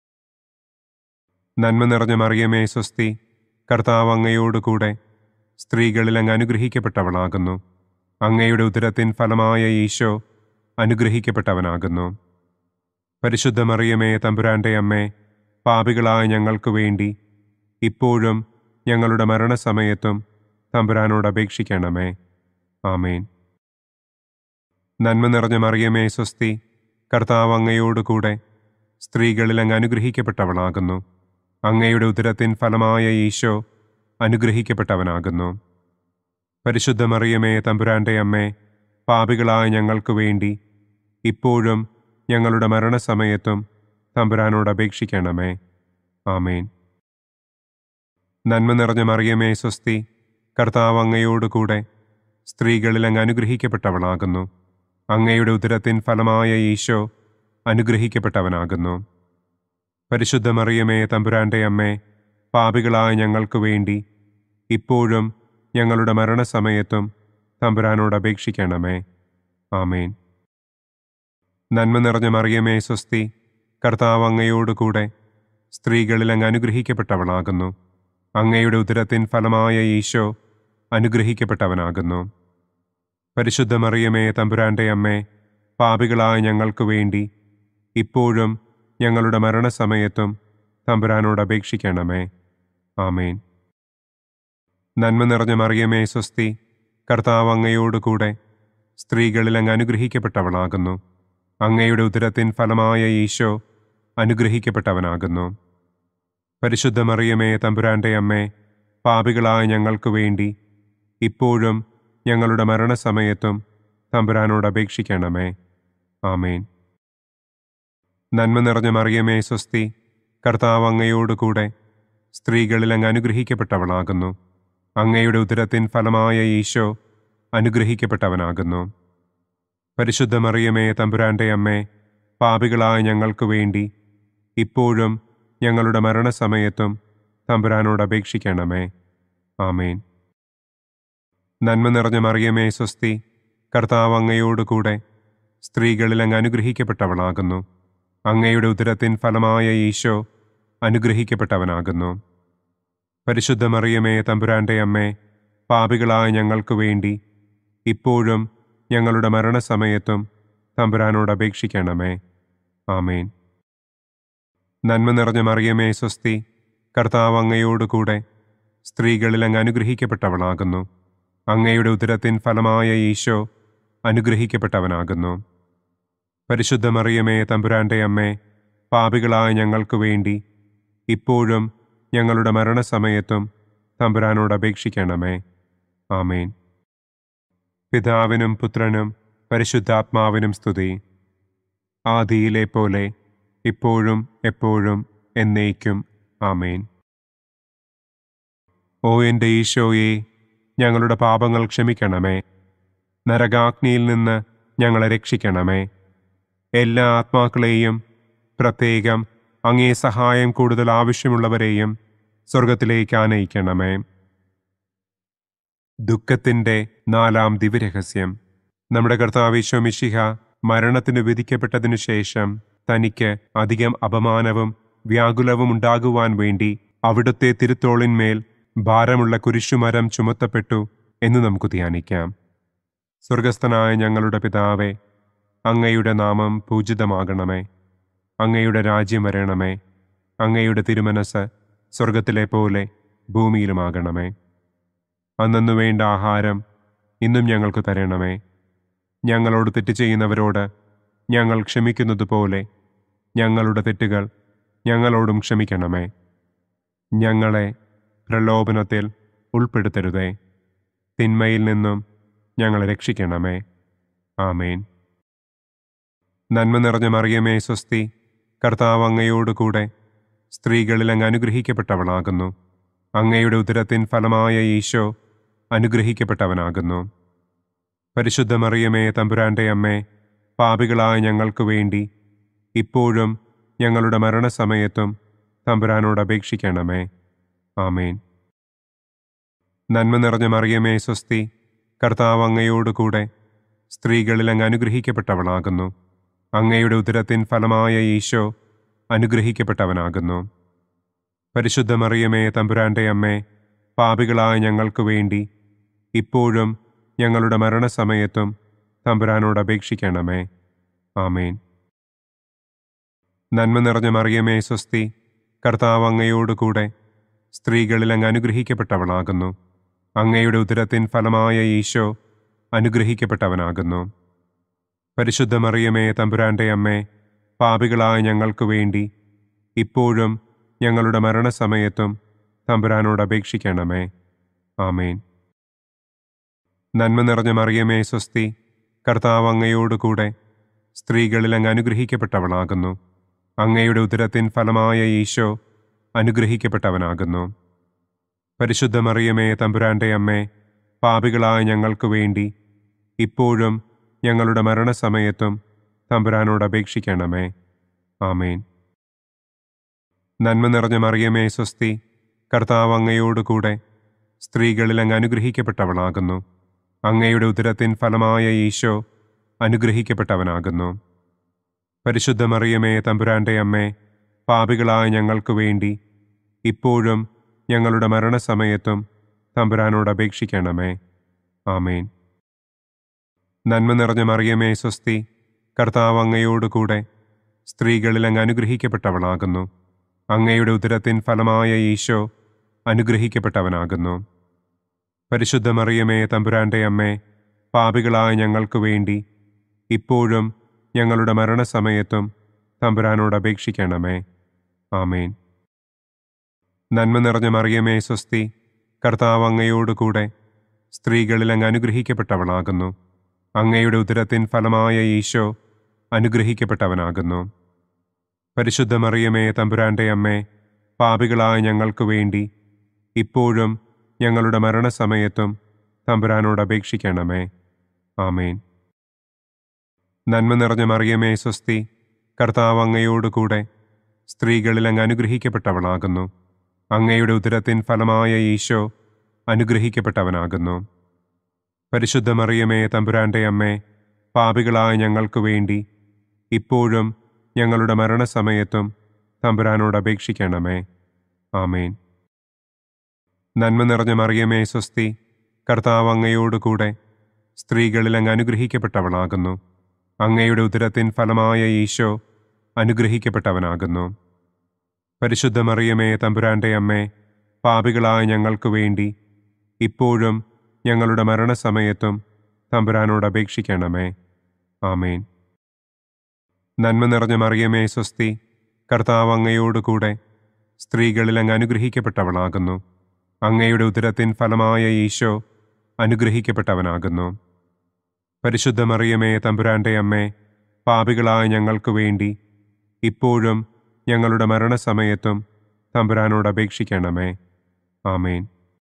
നന്മ നിറഞ്ഞ മറിയമേ സ്വസ്തി കർത്താവ് അങ്ങയോട് കൂടെ സ്ത്രീകളിൽ അങ്ങ് അനുഗ്രഹിക്കപ്പെട്ടവളാകുന്നു അങ്ങയുടെ ഉദരത്തിൻ ഫലമായ ഈശോ അനുഗ്രഹിക്കപ്പെട്ടവനാകുന്നു പരിശുദ്ധ മറിയമേ തമ്പുരാന്റെ അമ്മേ പാപികളായ ഞങ്ങൾക്ക് വേണ്ടി ഇപ്പോഴും ഞങ്ങളുടെ മരണസമയത്തും തമ്പുരാനോട് അപേക്ഷിക്കണമേ ആമേൻ നന്മ നിറഞ്ഞ മറിയമേ സ്വസ്തി കർത്താവ് അങ്ങയോട് കൂടെ സ്ത്രീകളിൽ അങ്ങ് അനുഗ്രഹിക്കപ്പെട്ടവളാകുന്നു അങ്ങയുടെ ഉദരത്തിൻ ഫലമായ ഈശോ അനുഗ്രഹിക്കപ്പെട്ടവനാകുന്നു പരിശുദ്ധ മറിയമേ തമ്പുരാന്റെ അമ്മേ പാപികളായ ഞങ്ങൾക്ക് വേണ്ടി ഇപ്പോഴും ഞങ്ങളുടെ മരണസമയത്തും തമ്പുരാനോട് അപേക്ഷിക്കണമേ ആമേൻ നന്മ നിറഞ്ഞ മറിയമേ സ്വസ്തി കർത്താവ് അങ്ങയോട് കൂടെ സ്ത്രീകളിൽ അങ്ങ് അനുഗ്രഹിക്കപ്പെട്ടവളാകുന്നു അങ്ങയുടെ ഉദരത്തിൻ ഫലമായ ഈശോ അനുഗ്രഹിക്കപ്പെട്ടവനാകുന്നു പരിശുദ്ധ മറിയമേ തമ്പുരാന്റെ അമ്മേ പാപികളായ ഞങ്ങൾക്ക് വേണ്ടി ഇപ്പോഴും ഞങ്ങളുടെ മരണസമയത്തും തമ്പുരാനോട് അപേക്ഷിക്കണമേ ആമേൻ നന്മ നിറഞ്ഞ മറിയമേ സ്വസ്തി കർത്താവ് അങ്ങയോട് കൂടെ സ്ത്രീകളിൽ അങ്ങ് അനുഗ്രഹിക്കപ്പെട്ടവളാകുന്നു അങ്ങയുടെ ഉദരത്തിൻ ഫലമായ ഈശോ അനുഗ്രഹിക്കപ്പെട്ടവനാകുന്നു പരിശുദ്ധ മറിയമേ തമ്പുരാന്റെ അമ്മേ പാപികളായ ഞങ്ങൾക്ക് വേണ്ടി ഇപ്പോഴും ഞങ്ങളുടെ മരണസമയത്തും തമ്പുരാനോട് അപേക്ഷിക്കണമേ ആമേൻ നന്മ നിറഞ്ഞ മറിയമേ സ്വസ്തി കർത്താവ് അങ്ങയോട് കൂടെ സ്ത്രീകളിൽ അങ്ങ് അനുഗ്രഹിക്കപ്പെട്ടവളാകുന്നു അങ്ങയുടെ ഉദരത്തിൻ ഫലമായ ഈശോ അനുഗ്രഹിക്കപ്പെട്ടവനാകുന്നു പരിശുദ്ധ മറിയമേ തമ്പുരാന്റെ അമ്മേ പാപികളായ ഞങ്ങൾക്ക് വേണ്ടി ഇപ്പോഴും ഞങ്ങളുടെ മരണസമയത്തും തമ്പുരാനോട് അപേക്ഷിക്കണമേ ആമേൻ നന്മ നിറഞ്ഞ മറിയമേ സ്വസ്തി കർത്താവ് അങ്ങയോട് കൂടെ സ്ത്രീകളിൽ അങ്ങ് അനുഗ്രഹിക്കപ്പെട്ടവളാകുന്നു അങ്ങയുടെ ഉദരത്തിൻ ഫലമായ ഈശോ അനുഗ്രഹിക്കപ്പെട്ടവനാകുന്നു പരിശുദ്ധ മറിയമേ തമ്പുരാന്റെ അമ്മേ പാപികളായ ഞങ്ങൾക്ക് വേണ്ടി ഇപ്പോഴും ഞങ്ങളുടെ മരണസമയത്തും തമ്പുരാനോട് അപേക്ഷിക്കണമേ ആമേൻ നന്മ നിറഞ്ഞ മറിയമേ സ്വസ്തി കർത്താവ് അങ്ങയോട് കൂടെ സ്ത്രീകളിൽ അങ്ങ് അനുഗ്രഹിക്കപ്പെട്ടവളാകുന്നു അങ്ങയുടെ ഉദരത്തിൻ ഫലമായ ഈശോ അനുഗ്രഹിക്കപ്പെട്ടവനാകുന്നു പരിശുദ്ധ മറിയമേ തമ്പുരാന്റെ അമ്മേ പാപികളായ ഞങ്ങൾക്ക് വേണ്ടി ഇപ്പോഴും ഞങ്ങളുടെ മരണസമയത്തും തമ്പുരാനോട് അപേക്ഷിക്കണമേ ആമേൻ നന്മ നിറഞ്ഞ മറിയമേ സ്വസ്തി കർത്താവ് അങ്ങയോട് കൂടെ സ്ത്രീകളിൽ അങ്ങ് അനുഗ്രഹിക്കപ്പെട്ടവളാകുന്നു അങ്ങയുടെ ഉദരത്തിൻ ഫലമായ ഈശോ അനുഗ്രഹിക്കപ്പെട്ടവനാകുന്നു പരിശുദ്ധ മറിയമേ തമ്പുരാന്റെ അമ്മേ പാപികളായ ഞങ്ങൾക്ക് വേണ്ടി ഇപ്പോഴും ഞങ്ങളുടെ മരണസമയത്തും തമ്പുരാനോട് അപേക്ഷിക്കണമേ ആമേൻ പിതാവിനും പുത്രനും പരിശുദ്ധാത്മാവിനും സ്തുതി ആദിയിലെ പോലെ ഇപ്പോഴും എപ്പോഴും എന്നേക്കും ആമേൻ ഓ എൻ്റെ ഈശോയെ ഞങ്ങളുടെ പാപങ്ങൾ ക്ഷമിക്കണമേ നരകാഗ്നിയിൽ നിന്ന് ഞങ്ങളെ രക്ഷിക്കണമേ എല്ലാ ആത്മാക്കളെയും പ്രത്യേകം അങ്ങേ സഹായം കൂടുതൽ ആവശ്യമുള്ളവരെയും സ്വർഗത്തിലേക്ക് ആനയിക്കണമേ ദുഃഖത്തിൻ്റെ നാലാം ദിവ്യരഹസ്യം നമ്മുടെ കർത്താവിശ്വ മിശിഹ മരണത്തിന് വിധിക്കപ്പെട്ടതിനു ശേഷം തനിക്ക് അധികം അപമാനവും വ്യാകുലവും ഉണ്ടാകുവാൻ വേണ്ടി അവിടുത്തെ തിരുത്തോളിന്മേൽ ഭാരമുള്ള കുരിശുമരം ചുമത്തപ്പെട്ടു എന്ന് നമുക്ക് ധ്യാനിക്കാം സ്വർഗസ്ഥനായ ഞങ്ങളുടെ പിതാവേ അങ്ങയുടെ നാമം പൂജിതമാകണമേ അങ്ങയുടെ രാജ്യം വരണമേ അങ്ങയുടെ തിരുമനസ് സ്വർഗത്തിലെ പോലെ ഭൂമിയിലുമാകണമേ അന്നു വേണ്ട ആഹാരം ഇന്നും ഞങ്ങൾക്ക് തരണമേ ഞങ്ങളോട് തെറ്റ് ചെയ്യുന്നവരോട് ഞങ്ങൾ ക്ഷമിക്കുന്നത് പോലെ ഞങ്ങളുടെ തെറ്റുകൾ ഞങ്ങളോടും ക്ഷമിക്കണമേ ഞങ്ങളെ പ്രലോഭനത്തിൽ ഉൾപ്പെടുത്തരുതേ തിന്മയിൽ നിന്നും ഞങ്ങളെ രക്ഷിക്കണമേ ആമേൻ നന്മ നിറഞ്ഞ മറിയമേ സ്വസ്തി കർത്താവ് അങ്ങയോടുകൂടെ സ്ത്രീകളിൽ അങ്ങ് അനുഗ്രഹിക്കപ്പെട്ടവളാകുന്നു അങ്ങയുടെ ഉദരത്തിൻ ഫലമായ ഈശോ അനുഗ്രഹിക്കപ്പെട്ടവനാകുന്നു പരിശുദ്ധ മറിയമേ തമ്പുരാന്റെ അമ്മേ പാപികളായ ഞങ്ങൾക്ക് വേണ്ടി ഇപ്പോഴും ഞങ്ങളുടെ മരണസമയത്തും തമ്പുരാനോട് അപേക്ഷിക്കണമേ ആമേൻ നന്മ നിറഞ്ഞ മറിയമേ സ്വസ്തി കർത്താവ് അങ്ങയോടുകൂടെ സ്ത്രീകളിൽ അങ്ങ് അനുഗ്രഹിക്കപ്പെട്ടവളാകുന്നു അങ്ങയുടെ ഉദരത്തിൻ ഫലമായ ഈശോ അനുഗ്രഹിക്കപ്പെട്ടവനാകുന്നു പരിശുദ്ധ മറിയമേ തമ്പുരാന്റെ അമ്മേ പാപികളായ ഞങ്ങൾക്ക് വേണ്ടി ഇപ്പോഴും ഞങ്ങളുടെ മരണസമയത്തും തമ്പുരാനോട് അപേക്ഷിക്കണമേ ആമേൻ നന്മ നിറഞ്ഞ മറിയമേ സ്വസ്തി കർത്താവ് അങ്ങയോടുകൂടെ സ്ത്രീകളിൽ അങ്ങ് അനുഗ്രഹിക്കപ്പെട്ടവളാകുന്നു അങ്ങയുടെ ഉദരത്തിൻ ഫലമായ ഈശോ അനുഗ്രഹിക്കപ്പെട്ടവനാകുന്നു പരിശുദ്ധ മറിയമേ തമ്പുരാന്റെ അമ്മേ പാപികളായ ഞങ്ങൾക്ക് വേണ്ടി ഇപ്പോഴും ഞങ്ങളുടെ മരണസമയത്തും തമ്പുരാനോട് അപേക്ഷിക്കണമേ ആമേൻ നന്മ നിറഞ്ഞ മറിയമേ സ്വസ്തി കർത്താവ് അങ്ങയോടുകൂടെ സ്ത്രീകളിൽ അങ്ങ് അനുഗ്രഹിക്കപ്പെട്ടവളാകുന്നു അങ്ങയുടെ ഉദരത്തിൻ ഫലമായ ഈശോ അനുഗ്രഹിക്കപ്പെട്ടവനാകുന്നു പരിശുദ്ധ മറിയമേ തമ്പുരാന്റെ അമ്മേ പാപികളായ ഞങ്ങൾക്ക് വേണ്ടി ഇപ്പോഴും ഞങ്ങളുടെ മരണസമയത്തും തമ്പുരാനോട് അപേക്ഷിക്കണമേ ആമേൻ നന്മ നിറഞ്ഞ മറിയമേ സ്വസ്തി കർത്താവ് അങ്ങയോടുകൂടെ സ്ത്രീകളിൽ അങ്ങ് അനുഗ്രഹിക്കപ്പെട്ടവളാകുന്നു അങ്ങയുടെ ഉദരത്തിൻ ഫലമായ ഈശോ അനുഗ്രഹിക്കപ്പെട്ടവനാകുന്നു പരിശുദ്ധ മറിയമേ തമ്പുരാന്റെ അമ്മേ പാപികളായ ഞങ്ങൾക്ക് വേണ്ടി ഇപ്പോഴും ഞങ്ങളുടെ മരണസമയത്തും തമ്പുരാനോട് അപേക്ഷിക്കണമേ ആമേൻ നന്മ നിറഞ്ഞ മറിയമേ സ്വസ്തി കർത്താവ് അങ്ങയോടുകൂടെ സ്ത്രീകളിൽ അങ്ങ് അനുഗ്രഹിക്കപ്പെട്ടവളാകുന്നു അങ്ങയുടെ ഉദരത്തിൻ ഫലമായ ഈശോ അനുഗ്രഹിക്കപ്പെട്ടവനാകുന്നു പരിശുദ്ധ മറിയമേ തമ്പുരാന്റെ അമ്മേ പാപികളായ ഞങ്ങൾക്ക് വേണ്ടി ഇപ്പോഴും ഞങ്ങളുടെ മരണസമയത്തും തമ്പുരാനോട് അപേക്ഷിക്കണമേ ആമേൻ നന്മ നിറഞ്ഞ മറിയമേ സ്വസ്തി കർത്താവ് അങ്ങയോടുകൂടെ സ്ത്രീകളിൽ അങ്ങ് അനുഗ്രഹിക്കപ്പെട്ടവളാകുന്നു അങ്ങയുടെ ഉദരത്തിൻ ഫലമായ ഈശോ അനുഗ്രഹിക്കപ്പെട്ടവനാകുന്നു പരിശുദ്ധ മറിയമേ തമ്പുരാന്റെ അമ്മേ പാപികളായ ഞങ്ങൾക്ക് വേണ്ടി ഇപ്പോഴും ഞങ്ങളുടെ മരണസമയത്തും തമ്പുരാനോട് അപേക്ഷിക്കണമേ ആമേൻ നന്മ നിറഞ്ഞ മറിയമേ സ്വസ്തി കർത്താവ് അങ്ങയോടുകൂടെ സ്ത്രീകളിൽ അങ്ങ് അനുഗ്രഹിക്കപ്പെട്ടവളാകുന്നു അങ്ങയുടെ ഉദരത്തിൻ ഫലമായ ഈശോ അനുഗ്രഹിക്കപ്പെട്ടവനാകുന്നു പരിശുദ്ധ മറിയമേ തമ്പുരാന്റെ അമ്മേ പാപികളായ ഞങ്ങൾക്ക് വേണ്ടി ഇപ്പോഴും ഞങ്ങളുടെ മരണസമയത്തും തമ്പുരാനോട് അപേക്ഷിക്കണമേ ആമേൻ നന്മ നിറഞ്ഞ മറിയമേ സ്വസ്തി കർത്താവ് അങ്ങയോടുകൂടെ സ്ത്രീകളിൽ അങ്ങ് അനുഗ്രഹിക്കപ്പെട്ടവളാകുന്നു അങ്ങയുടെ ഉദരത്തിൻ ഫലമായ ഈശോ അനുഗ്രഹിക്കപ്പെട്ടവനാകുന്നു പരിശുദ്ധ മറിയമേ തമ്പുരാന്റെ അമ്മേ പാപികളായ ഞങ്ങൾക്ക് വേണ്ടി ഇപ്പോഴും ഞങ്ങളുടെ മരണസമയത്തും തമ്പുരാനോട് അപേക്ഷിക്കണമേ ആമേൻ നന്മ നിറഞ്ഞ മറിയമേ സ്വസ്തി കർത്താവ് അങ്ങയോടുകൂടെ സ്ത്രീകളിൽ അങ്ങ് അനുഗ്രഹിക്കപ്പെട്ടവളാകുന്നു അങ്ങയുടെ ഉദരത്തിൻ ഫലമായ ഈശോ അനുഗ്രഹിക്കപ്പെട്ടവനാകുന്നു പരിശുദ്ധ മറിയമേ തമ്പുരാന്റെ അമ്മേ പാപികളായ ഞങ്ങൾക്ക് വേണ്ടി ഇപ്പോഴും ഞങ്ങളുടെ മരണസമയത്തും തമ്പുരാനോട് അപേക്ഷിക്കണമേ ആമേൻ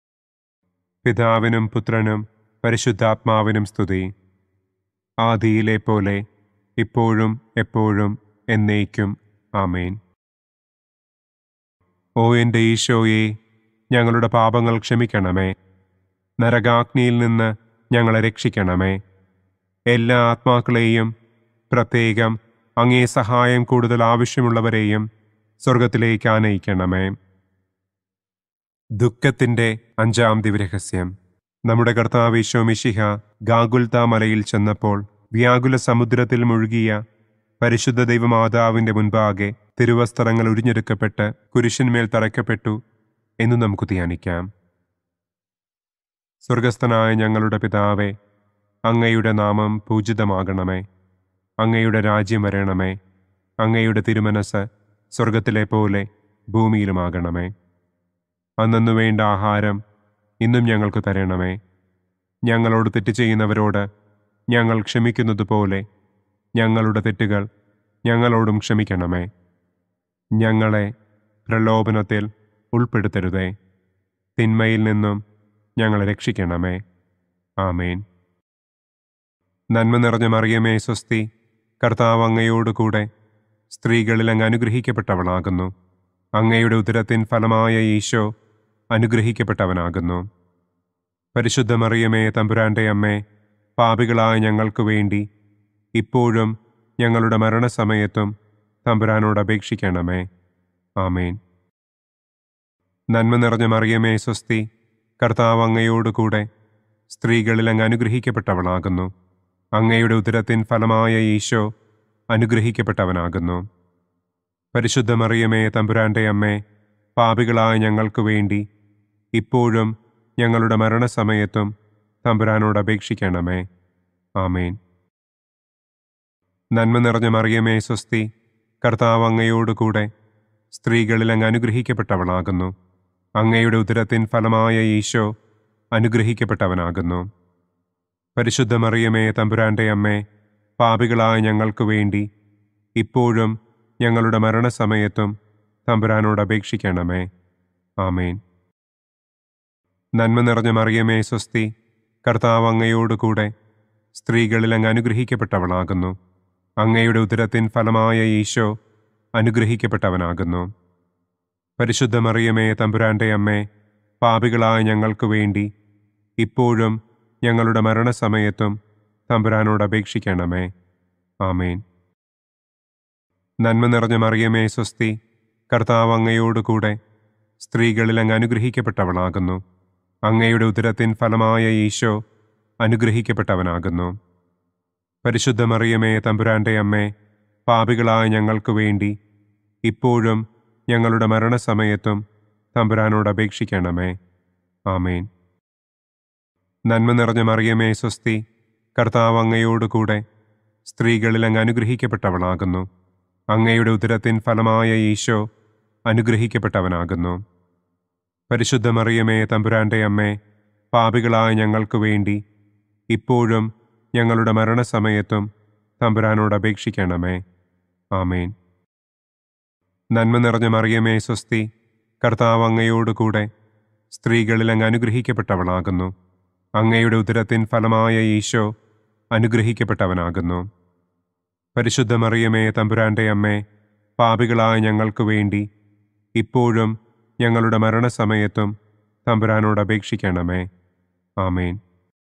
പിതാവിനും പുത്രനും പരിശുദ്ധാത്മാവിനും സ്തുതി ആദിയിലെ പോലെ ഇപ്പോഴും എപ്പോഴും എന്നേക്കും ആമേൻ ഓ എൻ്റെ ഈശോയെ ഞങ്ങളുടെ പാപങ്ങൾ ക്ഷമിക്കണമേ നരകാഗ്നിയിൽ നിന്ന് ഞങ്ങളെ രക്ഷിക്കണമേ എല്ലാ ആത്മാക്കളെയും പ്രത്യേകം അങ്ങേ സഹായം കൂടുതൽ ആവശ്യമുള്ളവരെയും സ്വർഗത്തിലേക്ക് ആനയിക്കണമേ ദുഃഖത്തിന്റെ അഞ്ചാം ദിവരഹസ്യം നമ്മുടെ കർത്താവേശോ മിശിഹ ഗാഗുൽത്ത മലയിൽ ചെന്നപ്പോൾ വ്യാകുല സമുദ്രത്തിൽ മുഴുകിയ പരിശുദ്ധ ദൈവമാതാവിന്റെ മുൻപാകെ തിരുവസ്ത്രങ്ങൾ ഉരിഞ്ഞെടുക്കപ്പെട്ട് കുരിശിന്മേൽ തറയ്ക്കപ്പെട്ടു എന്ന് നമുക്ക് ധ്യാനിക്കാം സ്വർഗസ്ഥനായ ഞങ്ങളുടെ പിതാവേ അങ്ങയുടെ നാമം പൂജിതമാകണമേ അങ്ങയുടെ രാജ്യം വരണമേ അങ്ങയുടെ തിരുമനസ് സ്വർഗത്തിലെ പോലെ ഭൂമിയിലുമാകണമേ അന്നു വേണ്ട ആഹാരം ഇന്നും ഞങ്ങൾക്ക് തരണമേ ഞങ്ങളോട് തെറ്റ് ചെയ്യുന്നവരോട് ഞങ്ങൾ ക്ഷമിക്കുന്നത് പോലെ ഞങ്ങളുടെ തെറ്റുകൾ ഞങ്ങളോടും ക്ഷമിക്കണമേ ഞങ്ങളെ പ്രലോഭനത്തിൽ ഉൾപ്പെടുത്തരുതേ തിന്മയിൽ നിന്നും ഞങ്ങളെ രക്ഷിക്കണമേ ആമേൻ നന്മ നിറഞ്ഞ മറിയമേ സ്വസ്തി കർത്താവ് അങ്ങയോടുകൂടെ സ്ത്രീകളിൽ അങ്ങ് അനുഗ്രഹിക്കപ്പെട്ടവളാകുന്നു അങ്ങയുടെ ഉദരത്തിൻ ഫലമായ ഈശോ അനുഗ്രഹിക്കപ്പെട്ടവനാകുന്നു പരിശുദ്ധ മറിയമേ തമ്പുരാന്റെ അമ്മേ പാപികളായ ഞങ്ങൾക്ക് വേണ്ടി ഇപ്പോഴും ഞങ്ങളുടെ മരണസമയത്തും തമ്പുരാനോട് അപേക്ഷിക്കണമേ ആമേൻ നന്മ നിറഞ്ഞ മറിയമേ സ്വസ്തി കർത്താവ് അങ്ങയോടുകൂടെ സ്ത്രീകളിൽ അങ്ങ് അനുഗ്രഹിക്കപ്പെട്ടവളാകുന്നു അങ്ങയുടെ ഉദരത്തിൻ ഫലമായ ഈശോ അനുഗ്രഹിക്കപ്പെട്ടവനാകുന്നു പരിശുദ്ധ മറിയമേ തമ്പുരാന്റെ അമ്മേ പാപികളായ ഞങ്ങൾക്ക് വേണ്ടി ഇപ്പോഴും ഞങ്ങളുടെ മരണസമയത്തും തമ്പുരാനോട് അപേക്ഷിക്കണമേ ആമേൻ നന്മ നിറഞ്ഞ മറിയമേ സ്വസ്തി കർത്താവ് അങ്ങയോടുകൂടെ സ്ത്രീകളിൽ അങ്ങ് അനുഗ്രഹിക്കപ്പെട്ടവളാകുന്നു അങ്ങയുടെ ഉദരത്തിൻ ഫലമായ ഈശോ അനുഗ്രഹിക്കപ്പെട്ടവനാകുന്നു പരിശുദ്ധ മറിയമേ തമ്പുരാന്റെ അമ്മേ പാപികളായ ഞങ്ങൾക്ക് വേണ്ടി ഇപ്പോഴും ഞങ്ങളുടെ മരണസമയത്തും തമ്പുരാനോട് അപേക്ഷിക്കണമേ ആമേൻ നന്മ നിറഞ്ഞ മറിയമേ സ്വസ്തി കർത്താവ് അങ്ങയോടുകൂടെ സ്ത്രീകളിൽ അങ്ങ് അനുഗ്രഹിക്കപ്പെട്ടവളാകുന്നു അങ്ങയുടെ ഉദരത്തിൻ ഫലമായ ഈശോ അനുഗ്രഹിക്കപ്പെട്ടവനാകുന്നു പരിശുദ്ധ മറിയമേ തമ്പുരാന്റെ അമ്മേ പാപികളായ ഞങ്ങൾക്ക് വേണ്ടി ഇപ്പോഴും ഞങ്ങളുടെ മരണസമയത്തും തമ്പുരാനോട് അപേക്ഷിക്കണമേ ആമേൻ നന്മ നിറഞ്ഞ മറിയമേ സ്വസ്തി കർത്താവ് അങ്ങയോടുകൂടെ സ്ത്രീകളിൽ അങ്ങ് അനുഗ്രഹിക്കപ്പെട്ടവളാകുന്നു അങ്ങയുടെ ഉദരത്തിൻ ഫലമായ ഈശോ അനുഗ്രഹിക്കപ്പെട്ടവനാകുന്നു പരിശുദ്ധ മറിയമേ തമ്പുരാന്റെ അമ്മേ പാപികളായ ഞങ്ങൾക്ക് വേണ്ടി ഇപ്പോഴും ഞങ്ങളുടെ മരണസമയത്തും തമ്പുരാനോട് അപേക്ഷിക്കണമേ ആമേൻ നന്മ നിറഞ്ഞ മറിയമേ സ്വസ്തി കർത്താവ് അങ്ങയോടുകൂടെ സ്ത്രീകളിൽ അങ്ങ് അനുഗ്രഹിക്കപ്പെട്ടവളാകുന്നു അങ്ങയുടെ ഉദരത്തിൻ ഫലമായ ഈശോ അനുഗ്രഹിക്കപ്പെട്ടവനാകുന്നു പരിശുദ്ധ മറിയമേ തമ്പുരാന്റെ അമ്മേ പാപികളായ ഞങ്ങൾക്ക് വേണ്ടി ഇപ്പോഴും ഞങ്ങളുടെ മരണസമയത്തും തമ്പുരാനോട് അപേക്ഷിക്കണമേ ആമേൻ നന്മ നിറഞ്ഞ മറിയമേ സ്വസ്തി കർത്താവ് അങ്ങയോടുകൂടെ സ്ത്രീകളിൽ അങ്ങ് അനുഗ്രഹിക്കപ്പെട്ടവളാകുന്നു അങ്ങയുടെ ഉദരത്തിൻ ഫലമായ ഈശോ അനുഗ്രഹിക്കപ്പെട്ടവനാകുന്നു പരിശുദ്ധ മറിയമേ തമ്പുരാന്റെ അമ്മേ പാപികളായ ഞങ്ങൾക്ക് വേണ്ടി ഇപ്പോഴും ഞങ്ങളുടെ മരണസമയത്തും തമ്പുരാനോട് അപേക്ഷിക്കണമേ ആമേൻ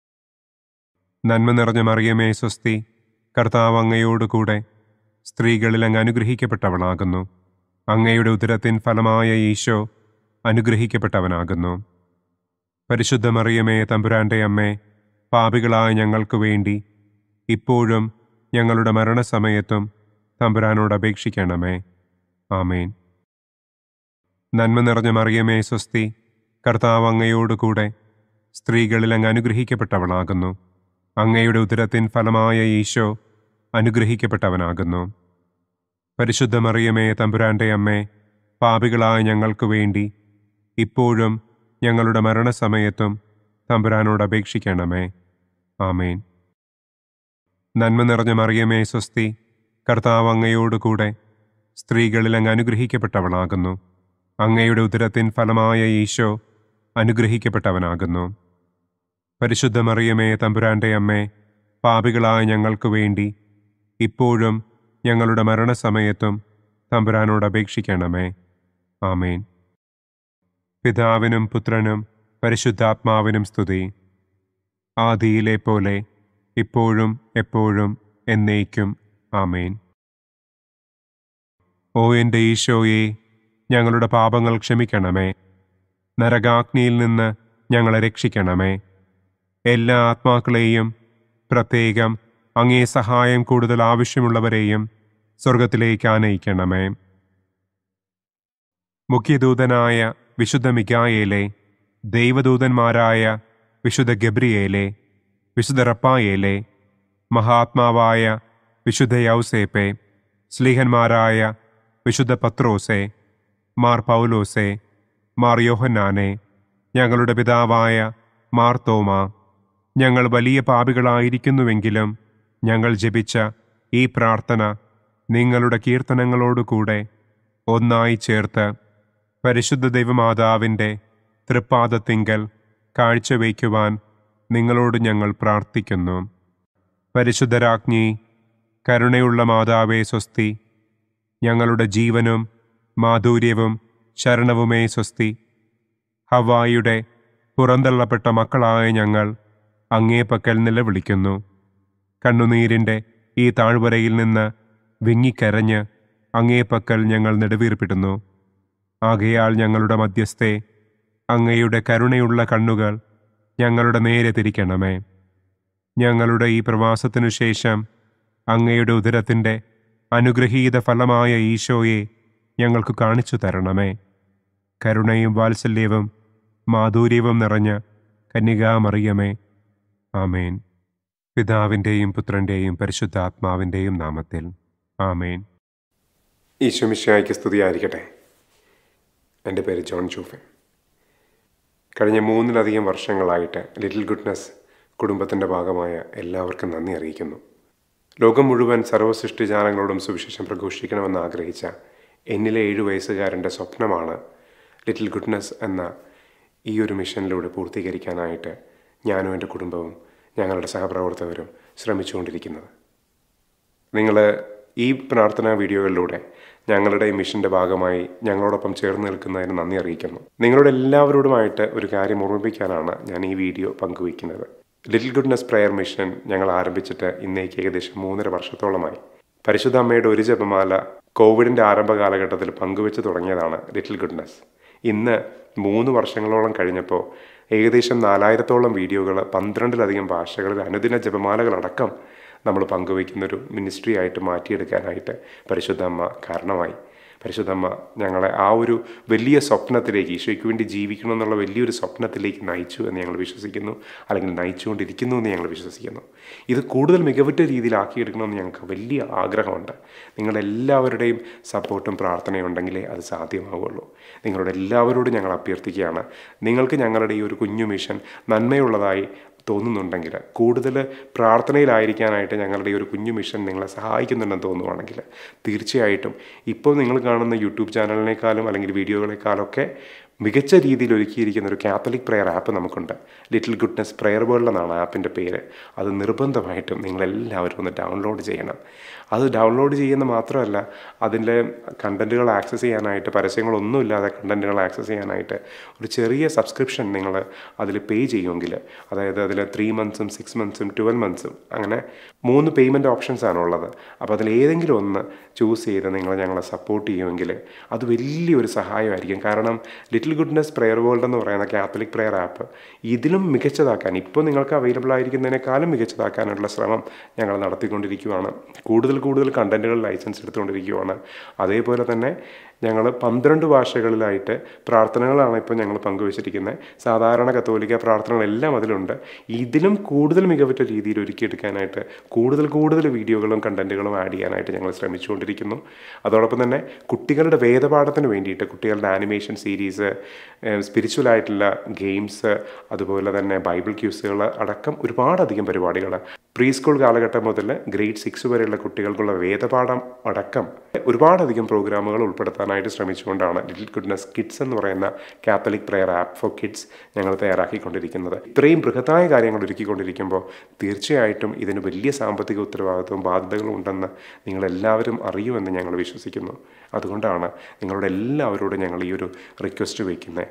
നന്മ നിറഞ്ഞ മറിയമേ സ്വസ്തി കർത്താവ് അങ്ങയോടുകൂടെ സ്ത്രീകളിൽ അങ്ങ് അനുഗ്രഹിക്കപ്പെട്ടവളാകുന്നു അങ്ങയുടെ ഉദരത്തിൻ ഫലമായ ഈശോ അനുഗ്രഹിക്കപ്പെട്ടവനാകുന്നു പരിശുദ്ധ മറിയമേ തമ്പുരാന്റെ അമ്മേ പാപികളായ ഞങ്ങൾക്ക് വേണ്ടി ഇപ്പോഴും ഞങ്ങളുടെ മരണസമയത്തും തമ്പുരാനോട് അപേക്ഷിക്കണമേ ആമേൻ നന്മ നിറഞ്ഞ മറിയമേ സ്വസ്തി കർത്താവ് അങ്ങയോടുകൂടെ സ്ത്രീകളിൽ അങ്ങ് അനുഗ്രഹിക്കപ്പെട്ടവളാകുന്നു അങ്ങയുടെ ഉദരത്തിൻ ഫലമായ ഈശോ അനുഗ്രഹിക്കപ്പെട്ടവനാകുന്നു പരിശുദ്ധ മറിയമേ തമ്പുരാന്റെ അമ്മേ പാപികളായ ഞങ്ങൾക്ക് വേണ്ടി ഇപ്പോഴും ഞങ്ങളുടെ മരണസമയത്തും തമ്പുരാനോട് അപേക്ഷിക്കണമേ ആമേൻ നന്മ നിറഞ്ഞ മറിയമേ സ്വസ്തി കർത്താവ് അങ്ങയോടുകൂടെ സ്ത്രീകളിൽ അങ്ങ് അനുഗ്രഹിക്കപ്പെട്ടവളാകുന്നു അങ്ങയുടെ ഉദരത്തിൻ ഫലമായ ഈശോ അനുഗ്രഹിക്കപ്പെട്ടവനാകുന്നു പരിശുദ്ധ മറിയമേ തമ്പുരാന്റെ അമ്മേ പാപികളായ ഞങ്ങൾക്ക് വേണ്ടി ഇപ്പോഴും ഞങ്ങളുടെ മരണസമയത്തും തമ്പുരാനോട് അപേക്ഷിക്കണമേ ആമേൻ പിതാവിനും പുത്രനും പരിശുദ്ധാത്മാവിനും സ്തുതി ആദിയിലെ പോലെ ഇപ്പോഴും എപ്പോഴും എന്നേക്കും ആമേൻ ഓ എൻ്റെ ഈശോയെ ഞങ്ങളുടെ പാപങ്ങൾ ക്ഷമിക്കണമേ നരകാഗ്നിയിൽ നിന്ന് ഞങ്ങളെ രക്ഷിക്കണമേ എല്ലാ ആത്മാക്കളെയും പ്രത്യേകം അങ്ങേ സഹായം കൂടുതൽ ആവശ്യമുള്ളവരെയും സ്വർഗത്തിലേക്ക് ആനയിക്കണമേ മുഖ്യദൂതനായ വിശുദ്ധ മികായേലെ ദൈവദൂതന്മാരായ വിശുദ്ധ ഗബ്രിയേലെ വിശുദ്ധ റപ്പായേലെ മഹാത്മാവായ വിശുദ്ധ യൗസേപ്പെ സ്ലീഹന്മാരായ വിശുദ്ധ പത്രോസെ മാർ പൗലോസെ മാർ യോഹന്നാനെ ഞങ്ങളുടെ പിതാവായ മാർ തോമ ഞങ്ങൾ വലിയ പാപികളായിരിക്കുന്നുവെങ്കിലും ഞങ്ങൾ ജപിച്ച ഈ പ്രാർത്ഥന നിങ്ങളുടെ കീർത്തനങ്ങളോടുകൂടെ ഒന്നായി ചേർത്ത് പരിശുദ്ധ ദൈവമാതാവിൻ്റെ തൃപ്പാദത്തിങ്കൽ കാഴ്ചവയ്ക്കുവാൻ നിങ്ങളോട് ഞങ്ങൾ പ്രാർത്ഥിക്കുന്നു പരിശുദ്ധരാജ്ഞി കരുണയുള്ള മാതാവേ സ്വസ്തി ഞങ്ങളുടെ ജീവനും മാധുര്യവും ശരണവുമേ സ്വസ്തി ഹവായിയുടെ പുറന്തള്ളപ്പെട്ട മക്കളായ ഞങ്ങൾ അങ്ങേപ്പക്കൽ നിലവിളിക്കുന്നു കണ്ണുനീരിൻ്റെ ഈ താഴ്വരയിൽ നിന്ന് വിങ്ങിക്കരഞ്ഞ് അങ്ങേപ്പക്കൽ ഞങ്ങൾ നെടുവീർപ്പിടുന്നു ആകയാൽ ഞങ്ങളുടെ മധ്യസ്ഥെ അങ്ങയുടെ കരുണയുള്ള കണ്ണുകൾ ഞങ്ങളുടെ നേരെ തിരിക്കണമേ ഞങ്ങളുടെ ഈ പ്രവാസത്തിനു ശേഷം അങ്ങയുടെ ഉദരത്തിൻ്റെ അനുഗ്രഹീത ഫലമായ ഈശോയെ ഞങ്ങൾക്ക് കാണിച്ചു തരണമേ കരുണയും വാത്സല്യവും മാധുര്യവും നിറഞ്ഞ കന്യകാമറിയമേ ആമേൻ പിതാവിൻ്റെയും പുത്രൻ്റെയും പരിശുദ്ധാത്മാവിൻ്റെയും നാമത്തിൽ ആമേൻ ഈശോമിശായ്ക്ക് സ്തുതിയായിരിക്കട്ടെ എൻ്റെ പേര് ജോൺ ജോഫൻ കഴിഞ്ഞ മൂന്നിലധികം വർഷങ്ങളായിട്ട് ലിറ്റിൽ ഗുഡ്നസ് കുടുംബത്തിൻ്റെ ഭാഗമായ എല്ലാവർക്കും നന്ദി അറിയിക്കുന്നു ലോകം മുഴുവൻ സർവ്വസൃഷ്ടിജാലങ്ങളോടും സുവിശേഷം പ്രഘോഷിക്കണമെന്ന് ആഗ്രഹിച്ച എന്നിലെ ഏഴു വയസ്സുകാരൻ്റെ സ്വപ്നമാണ് ലിറ്റിൽ ഗുഡ്നസ് എന്ന ഈ ഒരു മിഷനിലൂടെ പൂർത്തീകരിക്കാനായിട്ട് ഞാനും എൻ്റെ കുടുംബവും ഞങ്ങളുടെ സഹപ്രവർത്തകരും ശ്രമിച്ചുകൊണ്ടിരിക്കുന്നത് നിങ്ങൾ ഈ പ്രാർത്ഥനാ വീഡിയോകളിലൂടെ ഞങ്ങളുടെ ഈ മിഷൻ്റെ ഭാഗമായി ഞങ്ങളോടൊപ്പം ചേർന്ന് നിൽക്കുന്നതിന് നന്ദി അറിയിക്കുന്നു നിങ്ങളോട് എല്ലാവരോടുമായിട്ട് ഒരു കാര്യം ഓർമ്മിപ്പിക്കാനാണ് ഞാൻ ഈ വീഡിയോ പങ്കുവയ്ക്കുന്നത് ലിറ്റിൽ ഗുഡ്നസ് പ്രെയർ മിഷൻ ഞങ്ങൾ ആരംഭിച്ചിട്ട് ഇന്നേക്ക് ഏകദേശം മൂന്നര വർഷത്തോളമായി പരിശുദ്ധ അമ്മയുടെ ഒരു ജപമാല കോവിഡിൻ്റെ ആരംഭ കാലഘട്ടത്തിൽ പങ്കുവെച്ച് തുടങ്ങിയതാണ് ലിറ്റിൽ ഗുഡ്നസ് ഇന്ന് മൂന്ന് വർഷങ്ങളോളം കഴിഞ്ഞപ്പോൾ ഏകദേശം നാലായിരത്തോളം വീഡിയോകൾ പന്ത്രണ്ടിലധികം ഭാഷകളിൽ അനുദിന ജപമാലകളടക്കം നമ്മൾ പങ്കുവയ്ക്കുന്നൊരു മിനിസ്ട്രി ആയിട്ട് മാറ്റിയെടുക്കാനായിട്ട് പരിശുദ്ധ അമ്മ കാരണമായി പരിശുദ്ധമ്മ ഞങ്ങളെ ആ ഒരു വലിയ സ്വപ്നത്തിലേക്ക് ഈശോയ്ക്ക് വേണ്ടി ജീവിക്കണം എന്നുള്ള വലിയൊരു സ്വപ്നത്തിലേക്ക് നയിച്ചു എന്ന് ഞങ്ങൾ വിശ്വസിക്കുന്നു അല്ലെങ്കിൽ നയിച്ചുകൊണ്ടിരിക്കുന്നു എന്ന് ഞങ്ങൾ വിശ്വസിക്കുന്നു ഇത് കൂടുതൽ മികവുറ്റ രീതിയിലാക്കിയെടുക്കണമെന്ന് ഞങ്ങൾക്ക് വലിയ ആഗ്രഹമുണ്ട് നിങ്ങളുടെ എല്ലാവരുടെയും സപ്പോർട്ടും പ്രാർത്ഥനയും ഉണ്ടെങ്കിലേ അത് സാധ്യമാവുള്ളൂ നിങ്ങളുടെ എല്ലാവരോടും ഞങ്ങൾ അഭ്യർത്ഥിക്കുകയാണ് നിങ്ങൾക്ക് ഞങ്ങളുടെ ഈ ഒരു കുഞ്ഞു മിഷൻ നന്മയുള്ളതായി തോന്നുന്നുണ്ടെങ്കിൽ കൂടുതൽ പ്രാർത്ഥനയിലായിരിക്കാനായിട്ട് ഞങ്ങളുടെ ഈ ഒരു കുഞ്ഞു മിഷൻ നിങ്ങളെ സഹായിക്കുന്നുണ്ടെന്ന് തോന്നുവാണെങ്കിൽ തീർച്ചയായിട്ടും ഇപ്പോൾ നിങ്ങൾ കാണുന്ന യൂട്യൂബ് ചാനലിനേക്കാളും അല്ലെങ്കിൽ വീഡിയോകളെക്കാളൊക്കെ മികച്ച രീതിയിൽ ഒരുക്കിയിരിക്കുന്ന ഒരു കാത്തലിക് പ്രെയർ ആപ്പ് നമുക്കുണ്ട് ലിറ്റിൽ ഗുഡ്നസ് പ്രെയർ വേൾഡ് എന്നാണ് ആപ്പിൻ്റെ പേര് അത് നിർബന്ധമായിട്ടും നിങ്ങളെല്ലാവരും ഒന്ന് ഡൗൺലോഡ് ചെയ്യണം അത് ഡൗൺലോഡ് ചെയ്യുന്ന മാത്രമല്ല അതിൻ്റെ കണ്ടൻറ്റുകൾ ആക്സസ് ചെയ്യാനായിട്ട് പരസ്യങ്ങളൊന്നുമില്ലാതെ കണ്ടൻറ്റുകൾ ആക്സസ് ചെയ്യാനായിട്ട് ഒരു ചെറിയ സബ്സ്ക്രിപ്ഷൻ നിങ്ങൾ അതിൽ പേ ചെയ്യുമെങ്കിൽ അതായത് അതിൽ ത്രീ മന്ത്സും സിക്സ് മന്ത്സും ട്വൽവ് മന്ത്സും അങ്ങനെ മൂന്ന് പേയ്മെൻറ്റ് ഓപ്ഷൻസ് ആണ് ഉള്ളത് അപ്പോൾ അതിൽ ഏതെങ്കിലും ഒന്ന് ചൂസ് ചെയ്ത് നിങ്ങൾ ഞങ്ങളെ സപ്പോർട്ട് ചെയ്യുമെങ്കിൽ അത് വലിയൊരു സഹായമായിരിക്കും കാരണം ലിറ്റിൽ ഗുഡ്നസ് പ്രെയർ വേൾഡ് എന്ന് പറയുന്ന കാത്തലിക് പ്രെയർ ആപ്പ് ഇതിലും മികച്ചതാക്കാൻ ഇപ്പോൾ നിങ്ങൾക്ക് അവൈലബിൾ ആയിരിക്കുന്നതിനേക്കാളും മികച്ചതാക്കാനുള്ള ശ്രമം ഞങ്ങൾ നടത്തിക്കൊണ്ടിരിക്കുകയാണ് കൂടുതൽ കൂടുതൽ കണ്ടൻറ്റുകൾ ലൈസൻസ് എടുത്തുകൊണ്ടിരിക്കുകയാണ് അതേപോലെ തന്നെ ഞങ്ങൾ പന്ത്രണ്ട് ഭാഷകളിലായിട്ട് പ്രാർത്ഥനകളാണ് ഇപ്പോൾ ഞങ്ങൾ പങ്കുവച്ചിരിക്കുന്നത് സാധാരണ കത്തോലിക്ക പ്രാർത്ഥനകളെല്ലാം അതിലുണ്ട് ഇതിലും കൂടുതൽ മികവുറ്റ രീതിയിൽ ഒരുക്കിയെടുക്കാനായിട്ട് കൂടുതൽ കൂടുതൽ വീഡിയോകളും കണ്ടൻറ്റുകളും ആഡ് ചെയ്യാനായിട്ട് ഞങ്ങൾ ശ്രമിച്ചുകൊണ്ടിരിക്കുന്നു അതോടൊപ്പം തന്നെ കുട്ടികളുടെ വേദപാഠത്തിന് വേണ്ടിയിട്ട് കുട്ടികളുടെ ആനിമേഷൻ സീരീസ് സ്പിരിച്വൽ ആയിട്ടുള്ള ഗെയിംസ് അതുപോലെ തന്നെ ബൈബിൾ ക്യൂസുകൾ അടക്കം ഒരുപാടധികം പരിപാടികൾ പ്രീ സ്കൂൾ കാലഘട്ടം മുതൽ ഗ്രേഡ് സിക്സ് വരെയുള്ള കുട്ടികൾക്കുള്ള വേദപാഠം അടക്കം ഒരുപാടധികം പ്രോഗ്രാമുകൾ ഉൾപ്പെടുത്താനായിട്ട് ശ്രമിച്ചുകൊണ്ടാണ് ലിറ്റിൽ ഗുഡ്നസ് കിഡ്സ് എന്ന് പറയുന്ന Catholic prayer app for kids ഞങ്ങൾ തയ്യാറാക്കിക്കൊണ്ടിരിക്കുന്നത് ഇത്രയും ബൃഹത്തായ കാര്യങ്ങൾ ഒരുക്കിക്കൊണ്ടിരിക്കുമ്പോൾ തീർച്ചയായിട്ടും ഇതിന് വലിയ സാമ്പത്തിക ഉത്തരവാദിത്വവും ബാധ്യതകളും ഉണ്ടെന്ന് നിങ്ങളെല്ലാവരും അറിയുമെന്ന് ഞങ്ങൾ വിശ്വസിക്കുന്നു അതുകൊണ്ടാണ് നിങ്ങളുടെ എല്ലാവരോടും ഞങ്ങൾ ഈ ഒരു റിക്വസ്റ്റ് വയ്ക്കുന്നത്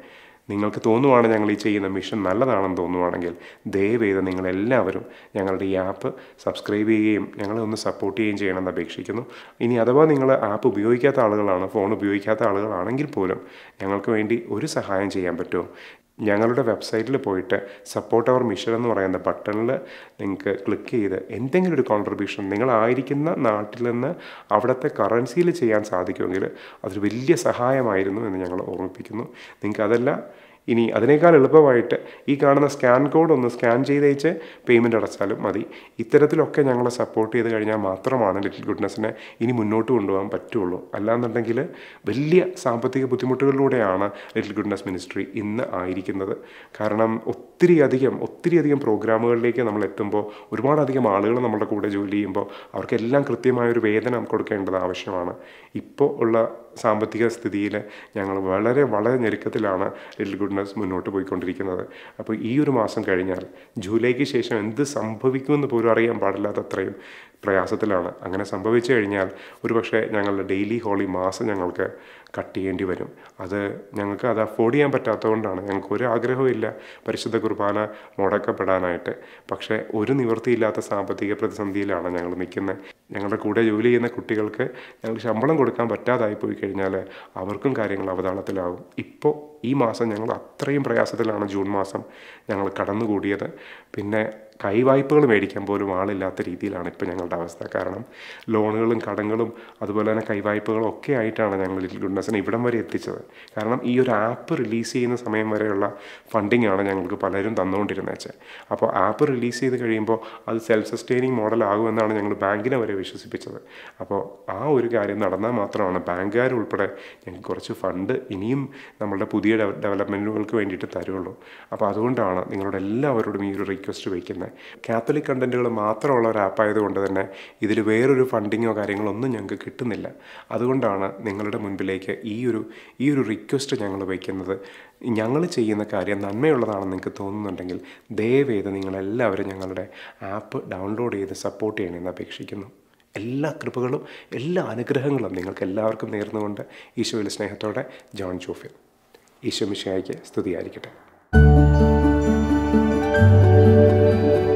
നിങ്ങൾക്ക് തോന്നുവാണ് ഞങ്ങൾ ഈ ചെയ്യുന്ന മിഷൻ നല്ലതാണെന്ന് തോന്നുവാണെങ്കിൽ ദയവേത് നിങ്ങളെല്ലാവരും ഞങ്ങളുടെ ഈ ആപ്പ് സബ്സ്ക്രൈബ് ചെയ്യുകയും ഞങ്ങളെ ഒന്ന് സപ്പോർട്ട് ചെയ്യുകയും ചെയ്യണമെന്ന് അപേക്ഷിക്കുന്നു ഇനി അഥവാ നിങ്ങൾ ആപ്പ് ഉപയോഗിക്കാത്ത ആളുകളാണ് ഫോൺ ഉപയോഗിക്കാത്ത ആളുകളാണെങ്കിൽ പോലും ഞങ്ങൾക്ക് വേണ്ടി ഒരു സഹായം ചെയ്യാൻ പറ്റുമോ ഞങ്ങളുടെ വെബ്സൈറ്റിൽ പോയിട്ട് സപ്പോർട്ട് അവർ മിഷൻ എന്ന് പറയുന്ന ബട്ടണിൽ നിങ്ങൾക്ക് ക്ലിക്ക് ചെയ്ത് എന്തെങ്കിലും ഒരു കോൺട്രിബ്യൂഷൻ നിങ്ങളായിരിക്കുന്ന നാട്ടിൽ നിന്ന് അവിടുത്തെ കറൻസിയിൽ ചെയ്യാൻ സാധിക്കുമെങ്കിൽ അതൊരു വലിയ സഹായമായിരുന്നു എന്ന് ഞങ്ങൾ ഓർമ്മിപ്പിക്കുന്നു നിങ്ങൾക്ക് അതല്ല ഇനി അതിനേക്കാൾ എളുപ്പമായിട്ട് ഈ കാണുന്ന സ്കാൻ കോഡ് ഒന്ന് സ്കാൻ ചെയ്തേച്ച് പേയ്മെൻറ്റ് അടച്ചാലും മതി ഇത്തരത്തിലൊക്കെ ഞങ്ങളെ സപ്പോർട്ട് ചെയ്ത് കഴിഞ്ഞാൽ മാത്രമാണ് ലിറ്റിൽ ഗുഡ്നെസ്സിനെ ഇനി മുന്നോട്ട് കൊണ്ടുപോകാൻ പറ്റുള്ളൂ അല്ലാന്നുണ്ടെങ്കിൽ വലിയ സാമ്പത്തിക ബുദ്ധിമുട്ടുകളിലൂടെയാണ് ലിറ്റിൽ ഗുഡ്നെസ് മിനിസ്ട്രി ഇന്ന് ആയിരിക്കുന്നത് കാരണം ഒത്തിരി അധികം ഒത്തിരി അധികം പ്രോഗ്രാമുകളിലേക്ക് നമ്മൾ എത്തുമ്പോൾ ഒരുപാടധികം ആളുകൾ നമ്മുടെ കൂടെ ജോലി ചെയ്യുമ്പോൾ അവർക്കെല്ലാം കൃത്യമായൊരു വേതനം കൊടുക്കേണ്ടത് ആവശ്യമാണ് ഇപ്പോൾ ഉള്ള സാമ്പത്തിക സ്ഥിതിയിൽ ഞങ്ങൾ വളരെ വളരെ ഞെരുക്കത്തിലാണ് ലിറ്റിൽ ഗുഡ്നസ് മുന്നോട്ട് പോയിക്കൊണ്ടിരിക്കുന്നത് അപ്പോൾ ഈ ഒരു മാസം കഴിഞ്ഞാൽ ജൂലൈക്ക് ശേഷം എന്ത് സംഭവിക്കുമെന്ന് പോലും അറിയാൻ പാടില്ലാത്തത്രയും പ്രയാസത്തിലാണ് അങ്ങനെ സംഭവിച്ചു കഴിഞ്ഞാൽ ഒരുപക്ഷെ ഞങ്ങളുടെ ഡെയിലി ഹോളി മാസം ഞങ്ങൾക്ക് കട്ട് ചെയ്യേണ്ടി വരും അത് ഞങ്ങൾക്ക് അത് അഫോർഡ് ചെയ്യാൻ പറ്റാത്തതുകൊണ്ടാണ് ഞങ്ങൾക്ക് ഒരു ആഗ്രഹവും ഇല്ല പരിശുദ്ധ കുർബാന മുടക്കപ്പെടാനായിട്ട് പക്ഷേ ഒരു നിവൃത്തിയില്ലാത്ത സാമ്പത്തിക പ്രതിസന്ധിയിലാണ് ഞങ്ങൾ നിൽക്കുന്നത് ഞങ്ങളുടെ കൂടെ ജോലി ചെയ്യുന്ന കുട്ടികൾക്ക് ഞങ്ങൾ ശമ്പളം കൊടുക്കാൻ പറ്റാതായി പോയി കഴിഞ്ഞാൽ അവർക്കും കാര്യങ്ങൾ അവതാളത്തിലാവും ഇപ്പോൾ ഈ മാസം ഞങ്ങൾ അത്രയും പ്രയാസത്തിലാണ് ജൂൺ മാസം ഞങ്ങൾ കടന്നുകൂടിയത് പിന്നെ കൈവായ്പകൾ മേടിക്കാൻ പോലും ആളില്ലാത്ത രീതിയിലാണ് ഇപ്പോൾ ഞങ്ങളുടെ അവസ്ഥ കാരണം ലോണുകളും കടങ്ങളും അതുപോലെ തന്നെ കൈവായ്പകളും ഒക്കെ ആയിട്ടാണ് ഞങ്ങൾ ലിറ്റിൽ ഗുഡ്നസിനെ ഇവിടം വരെ എത്തിച്ചത് കാരണം ഈ ഒരു ആപ്പ് റിലീസ് ചെയ്യുന്ന സമയം വരെയുള്ള ഫണ്ടിങ് ആണ് ഞങ്ങൾക്ക് പലരും തന്നുകൊണ്ടിരുന്നത് വെച്ചാൽ അപ്പോൾ ആപ്പ് റിലീസ് ചെയ്ത് കഴിയുമ്പോൾ അത് സെൽഫ് സസ്റ്റെയിനിങ് മോഡൽ ആകുമെന്നാണ് ഞങ്ങൾ ബാങ്കിനെ വരെ വിശ്വസിപ്പിച്ചത് അപ്പോൾ ആ ഒരു കാര്യം നടന്നാൽ മാത്രമാണ് ബാങ്കുകാർ ഉൾപ്പെടെ ഞങ്ങൾക്ക് കുറച്ച് ഫണ്ട് ഇനിയും നമ്മളുടെ പുതിയ ഡെവലപ്മെൻറ്റുകൾക്ക് വേണ്ടിയിട്ട് തരുള്ളൂ അപ്പോൾ അതുകൊണ്ടാണ് നിങ്ങളുടെ എല്ലാവരോടും ഈ ഒരു റിക്വസ്റ്റ് വയ്ക്കുന്നത് കാത്തലിക് കണ്ടൻറ്റുകൾ മാത്രമുള്ള ഒരു ആപ്പായതുകൊണ്ട് തന്നെ ഇതിൽ വേറൊരു ഫണ്ടിങ്ങോ കാര്യങ്ങളോ ഒന്നും ഞങ്ങൾക്ക് കിട്ടുന്നില്ല അതുകൊണ്ടാണ് നിങ്ങളുടെ മുൻപിലേക്ക് ഈ ഒരു ഈ ഒരു റിക്വസ്റ്റ് ഞങ്ങൾ വയ്ക്കുന്നത് ഞങ്ങൾ ചെയ്യുന്ന കാര്യം നന്മയുള്ളതാണെന്ന് നിങ്ങൾക്ക് തോന്നുന്നുണ്ടെങ്കിൽ ദയവേത് നിങ്ങളെല്ലാവരും ഞങ്ങളുടെ ആപ്പ് ഡൗൺലോഡ് ചെയ്ത് സപ്പോർട്ട് ചെയ്യണമെന്ന് അപേക്ഷിക്കുന്നു എല്ലാ കൃപകളും എല്ലാ അനുഗ്രഹങ്ങളും നിങ്ങൾക്ക് എല്ലാവർക്കും നേർന്നുകൊണ്ട് ഈശോയിലെ സ്നേഹത്തോടെ ജോൺ ജോഫിൽ ഈശോ മിശിഹായ്ക്ക് സ്തുതിയായിരിക്കട്ടെ